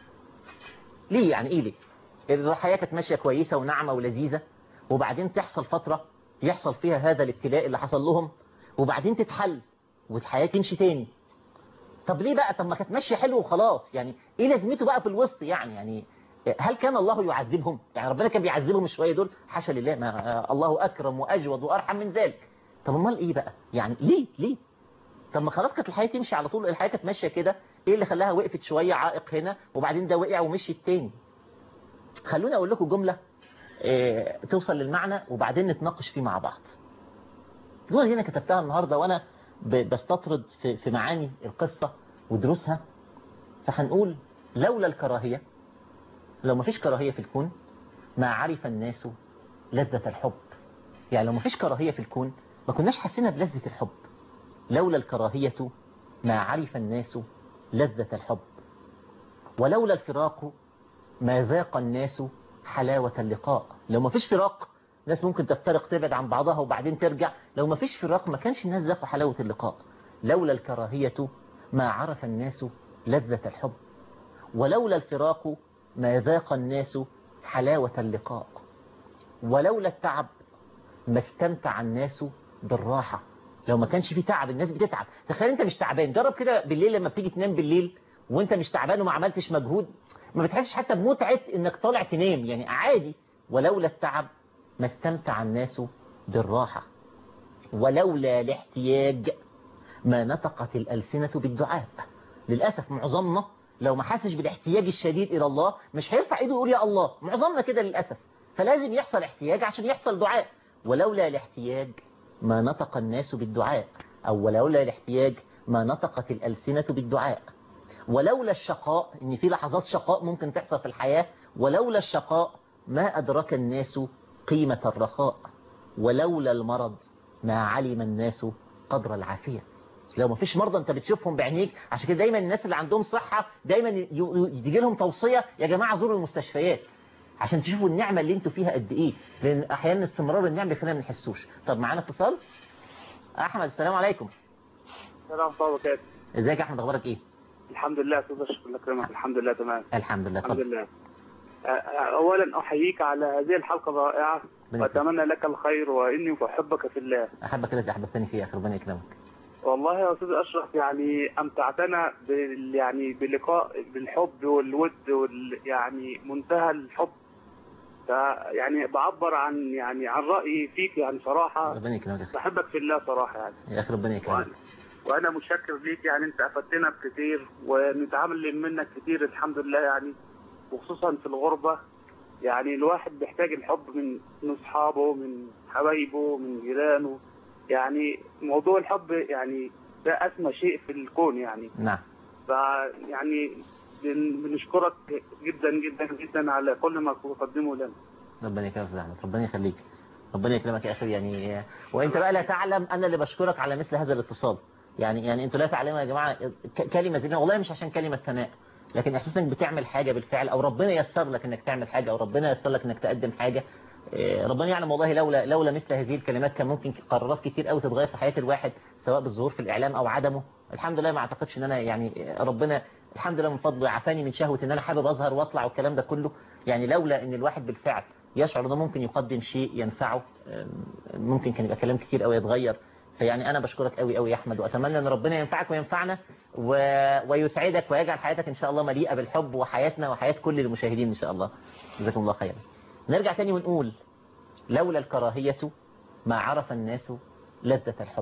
S2: ليه يعني إيه ليه؟ الحياة كانت ماشية كويسة وناعمة ولذيذة وبعدين تحصل فترة يحصل فيها هذا الابتلاء اللي حصل لهم وبعدين تتحل والحياة تمشي تاني طب ليه بقى طب ما كانت ماشية حلو وخلاص يعني ايه لازمته بقى في الوسط يعني يعني هل كان الله يعذبهم يعني ربنا كان بيعذبهم شوية دول حاشا لله ما الله أكرم وأجود وأرحم من ذلك طب امال ايه بقى يعني ليه ليه طب ما خلاص كانت الحياة تمشي على طول الحياة كانت ماشية كده ايه اللي خلاها وقفت شوية عائق هنا وبعدين ده وقع ومشي التاني خلوني اقول لكم جملة اه توصل للمعنى وبعدين نتناقش فيه مع بعض الجملة هنا كتبتها النهاردة وانا بستطرد في, في معاني القصة ودروسها فهنقول لولا الكراهية لو ما فيش كراهية في الكون ما عرف الناس لذة الحب يعني لو ما فيش كراهية في الكون ما كناش حسينا بلذة الحب لولا الكراهية ما عرف الناس لذة الحب ولولا الفراق ما ذاق الناس حلاوة اللقاء لو ما فيش فراق الناس ممكن تفترق تبعد عن بعضها وبعدين ترجع لو ما فيش فراق ما كانش الناس ذاقوا حلاوة اللقاء لولا الكراهية ما عرف الناس لذة الحب ولولا الفراق ما ذاق الناس حلاوة اللقاء ولولا التعب ما استمتع الناس بالراحة لو ما كانش في تعب الناس بتتعب تخيل انت مش تعبان جرب كده بالليل لما بتيجي تنام بالليل وانت مش تعبان وما عملتش مجهود ما بتحسش حتى بمتعة انك طالع تنام يعني عادي ولولا التعب ما استمتع الناس بالراحة ولولا الاحتياج ما نطقت الألسنة بالدعاء للأسف معظمنا لو ما حسش بالاحتياج الشديد إلى الله مش هيرفع ايده ويقول يا الله معظمنا كده للأسف فلازم يحصل احتياج عشان يحصل دعاء ولولا الاحتياج ما نطق الناس بالدعاء أو ولولا الاحتياج ما نطقت الألسنة بالدعاء ولولا الشقاء إن في لحظات شقاء ممكن تحصل في الحياة ولولا الشقاء ما أدرك الناس قيمة الرخاء ولولا المرض ما علم الناس قدر العافية لو ما فيش مرضى انت بتشوفهم بعينيك عشان كده دايما الناس اللي عندهم صحة دايما يجي لهم توصية يا جماعة زوروا المستشفيات عشان تشوفوا النعمة اللي انتوا فيها قد ايه لان احيانا استمرار النعمة بيخلينا ما نحسوش طب معانا اتصال احمد السلام عليكم
S9: السلام عليكم وبركاته
S2: ازيك يا احمد اخبارك ايه
S9: الحمد لله استاذ اشرف الله يكرمك الحمد لله تمام
S2: الحمد لله
S9: الحمد
S2: طب.
S9: لله اولا احييك على هذه الحلقه الرائعه واتمنى لك الخير واني احبك في الله
S2: احبك الذي احببتني فيه يا اخي ربنا يكرمك
S9: والله يا استاذ اشرف يعني امتعتنا بال يعني بلقاء بالحب والود وال يعني منتهى الحب يعني بعبر عن يعني عن رايي فيك يعني صراحه
S2: ربنا يكرمك
S9: بحبك في الله صراحه يعني
S2: يا اخي ربنا يكرمك
S9: وانا متشكر ليك يعني انت افدتنا بكثير ونتعامل منك كثير الحمد لله يعني وخصوصا في الغربه يعني الواحد بيحتاج الحب من من اصحابه من حبايبه من جيرانه يعني موضوع الحب يعني ده اسمى شيء في الكون يعني
S2: نعم
S9: فيعني بن- بنشكرك جدا جدا جدا على كل ما تقدمه لنا
S2: ربنا يكرمك يا أستاذ احمد ربنا يخليك ربنا يكرمك يا اخي يعني وانت بقى لا تعلم انا اللي بشكرك على مثل هذا الاتصال يعني يعني انتوا لا تعلموا يا جماعه ك- كلمه زي دي والله مش عشان كلمه ثناء لكن احساس انك بتعمل حاجه بالفعل او ربنا ييسر لك انك تعمل حاجه او ربنا ييسر لك انك تقدم حاجه إيه، ربنا يعلم والله لولا لولا مثل هذه الكلمات كان ممكن قرارات كتير قوي تتغير في حياة الواحد سواء بالظهور في الإعلام أو عدمه الحمد لله ما أعتقدش إن أنا يعني ربنا الحمد لله من فضله عافاني من شهوة إن أنا حابب أظهر وأطلع والكلام ده كله يعني لولا إن الواحد بالفعل يشعر إنه ممكن يقدم شيء ينفعه أم، ممكن كان يبقى كلام كتير قوي يتغير فيعني أنا بشكرك قوي قوي يا أحمد وأتمنى إن ربنا ينفعك وينفعنا و... ويسعدك ويجعل حياتك إن شاء الله مليئة بالحب وحياتنا وحياة كل المشاهدين إن شاء الله جزاكم الله خيرا نرجع تاني ونقول لولا الكراهية ما عرف الناس لذة الحب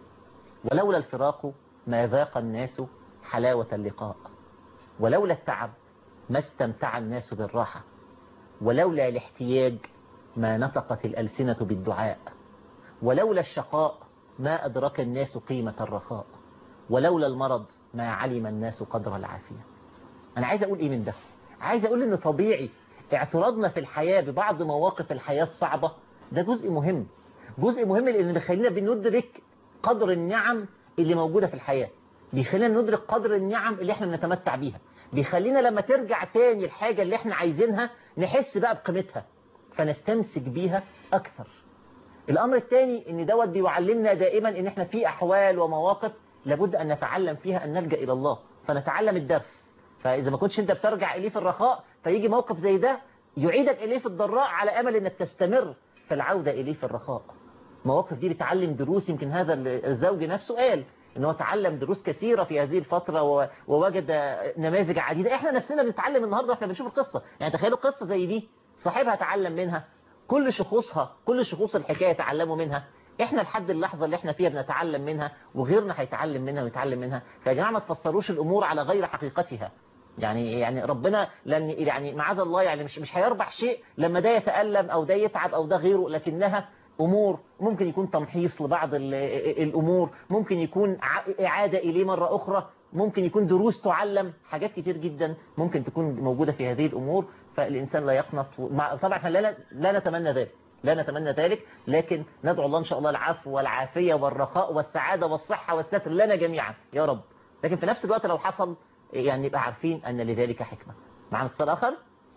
S2: ولولا الفراق ما ذاق الناس حلاوة اللقاء ولولا التعب ما استمتع الناس بالراحة ولولا الاحتياج ما نطقت الألسنة بالدعاء ولولا الشقاء ما أدرك الناس قيمة الرخاء ولولا المرض ما علم الناس قدر العافية أنا عايز أقول إيه من ده عايز أقول إن طبيعي اعتراضنا في الحياة ببعض مواقف الحياة الصعبة ده جزء مهم جزء مهم لأن بيخلينا بندرك قدر النعم اللي موجودة في الحياة بيخلينا ندرك قدر النعم اللي احنا بنتمتع بيها بيخلينا لما ترجع تاني الحاجة اللي احنا عايزينها نحس بقى بقيمتها فنستمسك بيها أكثر الأمر الثاني ان دوت بيعلمنا دائما ان احنا في أحوال ومواقف لابد أن نتعلم فيها أن نلجأ إلى الله فنتعلم الدرس فإذا ما كنتش أنت بترجع إليه في الرخاء فيجي موقف زي ده يعيدك إليه في الضراء على أمل أنك تستمر في العودة إليه في الرخاء مواقف دي بتعلم دروس يمكن هذا الزوج نفسه قال ان هو تعلم دروس كثيرة في هذه الفترة و- ووجد نماذج عديدة احنا نفسنا بنتعلم النهاردة واحنا بنشوف القصة يعني تخيلوا قصة زي دي صاحبها تعلم منها كل شخوصها كل شخوص الحكاية تعلموا منها احنا لحد اللحظة اللي احنا فيها بنتعلم منها وغيرنا هيتعلم منها ويتعلم منها فيا جماعة ما تفسروش الامور على غير حقيقتها يعني يعني ربنا لن يعني معاذ الله يعني مش مش هيربح شيء لما ده يتألم او ده يتعب او ده غيره لكنها امور ممكن يكون تمحيص لبعض ال- الامور ممكن يكون ع- اعادة اليه مرة اخرى ممكن يكون دروس تعلم حاجات كتير جدا ممكن تكون موجودة في هذه الامور فالانسان لا يقنط مع- طبعا احنا لا لا نتمنى ذلك لا نتمنى ذلك لكن ندعو الله إن شاء الله العفو والعافية والرخاء والسعادة والصحة والستر لنا جميعا يا رب لكن في نفس الوقت لو حصل يعني نبقى عارفين أن لذلك حكمة معنا اتصال آخر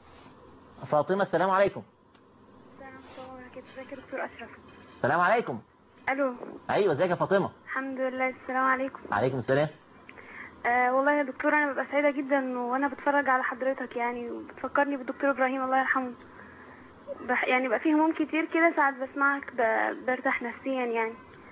S2: فاطمة السلام عليكم
S10: ازيك يا دكتور اشرف
S2: السلام عليكم
S10: الو
S2: أيوة ازيك يا فاطمة
S10: الحمد لله السلام عليكم
S2: عليكم السلام
S10: آه والله يا دكتور انا ببقى سعيده جدا وانا بتفرج على حضرتك يعني وبتفكرني بالدكتور ابراهيم الله يرحمه بح يعني بقى فيه هموم كتير كده ساعات بسمعك ب- برتاح نفسيا يعني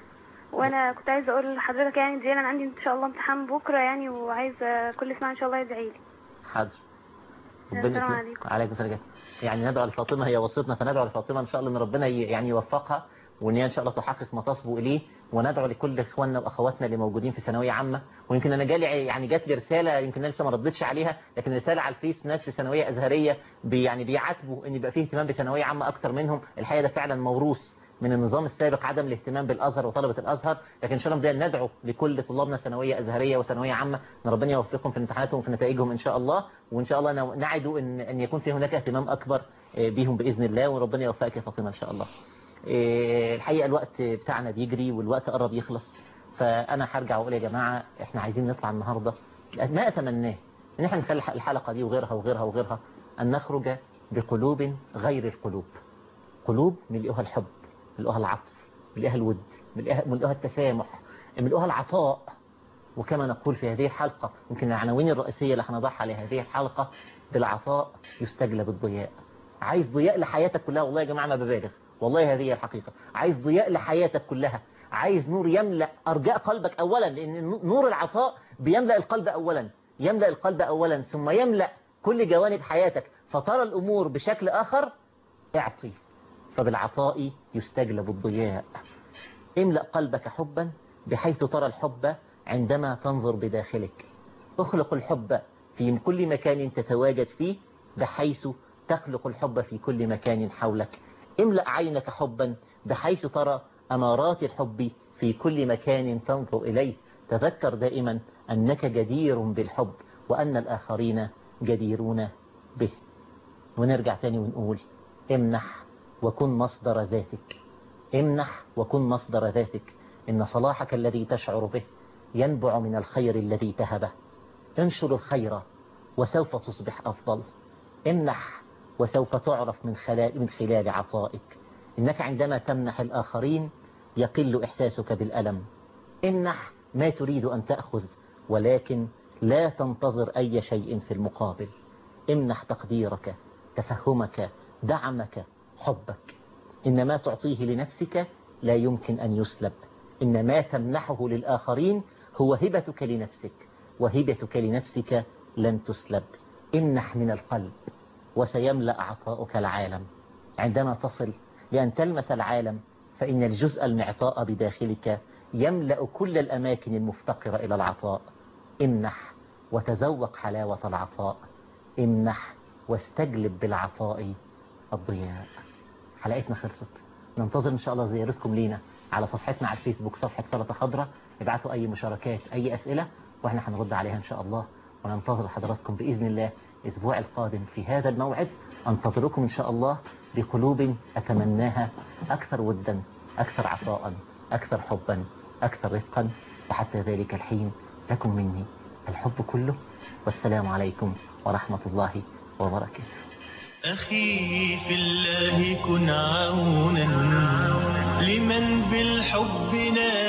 S10: وانا كنت عايزه اقول لحضرتك يعني دي انا عندي ان شاء الله امتحان بكره يعني وعايزه كل اسمع ان شاء الله يدعي لي
S2: حاضر
S10: السلام
S2: يكرمك.
S10: عليكم.
S2: عليكم السلام يعني ندعو لفاطمة هي وصيتنا فندعو لفاطمة إن شاء الله إن ربنا ي- يعني يوفقها وإن هي إن شاء الله تحقق ما تصبو إليه وندعو لكل إخواننا وأخواتنا اللي موجودين في ثانوية عامة ويمكن أنا جالي يعني جات لي رسالة يمكن أنا لسه ما ردتش عليها لكن رسالة على الفيس ناس في ثانوية أزهرية بي يعني بيعاتبوا إن يبقى فيه اهتمام بثانوية عامة أكتر منهم الحقيقة ده فعلا موروث من النظام السابق عدم الاهتمام بالازهر وطلبه الازهر لكن ان شاء الله بدنا ندعو لكل طلابنا ثانويه ازهريه وثانويه عامه ان ربنا يوفقهم في امتحاناتهم وفي نتائجهم ان شاء الله وان شاء الله نو- نعد ان ان يكون في هناك اهتمام اكبر آه، بيهم باذن الله وربنا يوفقك يا فاطمه ان شاء الله. آه، الحقيقه الوقت بتاعنا بيجري والوقت قرب يخلص فانا هرجع واقول يا جماعه احنا عايزين نطلع النهارده ما اتمناه ان احنا نخلي الحلقه دي وغيرها وغيرها وغيرها ان نخرج بقلوب غير القلوب. قلوب ملئها الحب ملئها العطف ملئها الود ملئها ملئها التسامح ملئها العطاء وكما نقول في هذه الحلقة يمكن العناوين الرئيسية اللي هنضعها لهذه الحلقة بالعطاء يستجلب الضياء عايز ضياء لحياتك كلها والله يا جماعة ما ببالغ والله هذه هي الحقيقة عايز ضياء لحياتك كلها عايز نور يملأ أرجاء قلبك أولا لأن نور العطاء بيملأ القلب أولا يملأ القلب أولا ثم يملأ كل جوانب حياتك فترى الأمور بشكل آخر اعطي فبالعطاء يستجلب الضياء املأ قلبك حبا بحيث ترى الحب عندما تنظر بداخلك اخلق الحب في كل مكان تتواجد فيه بحيث تخلق الحب في كل مكان حولك املأ عينك حبا بحيث ترى أمارات الحب في كل مكان تنظر إليه تذكر دائما أنك جدير بالحب وأن الآخرين جديرون به ونرجع تاني ونقول امنح وكن مصدر ذاتك امنح وكن مصدر ذاتك إن صلاحك الذي تشعر به ينبع من الخير الذي تهبه انشر الخير وسوف تصبح أفضل امنح وسوف تعرف من خلال, من خلال عطائك إنك عندما تمنح الآخرين يقل إحساسك بالألم امنح ما تريد أن تأخذ ولكن لا تنتظر أي شيء في المقابل امنح تقديرك تفهمك دعمك حبك إن ما تعطيه لنفسك لا يمكن أن يسلب إن ما تمنحه للآخرين هو هبتك لنفسك وهبتك لنفسك لن تسلب امنح من القلب وسيملأ عطاؤك العالم عندما تصل لأن تلمس العالم فإن الجزء المعطاء بداخلك يملأ كل الأماكن المفتقرة إلى العطاء امنح وتذوق حلاوة العطاء امنح واستجلب بالعطاء الضياء حلقتنا خلصت ننتظر إن شاء الله زيارتكم لينا على صفحتنا على الفيسبوك صفحة سلطة خضراء ابعتوا أي مشاركات أي أسئلة وإحنا هنرد عليها إن شاء الله وننتظر حضراتكم بإذن الله الأسبوع القادم في هذا الموعد أنتظركم إن شاء الله بقلوب أتمناها أكثر ودا أكثر عطاء أكثر حبا أكثر رفقا وحتى ذلك الحين لكم مني الحب كله والسلام عليكم ورحمة الله وبركاته
S1: أخي في الله كن عونا لمن بالحب نادى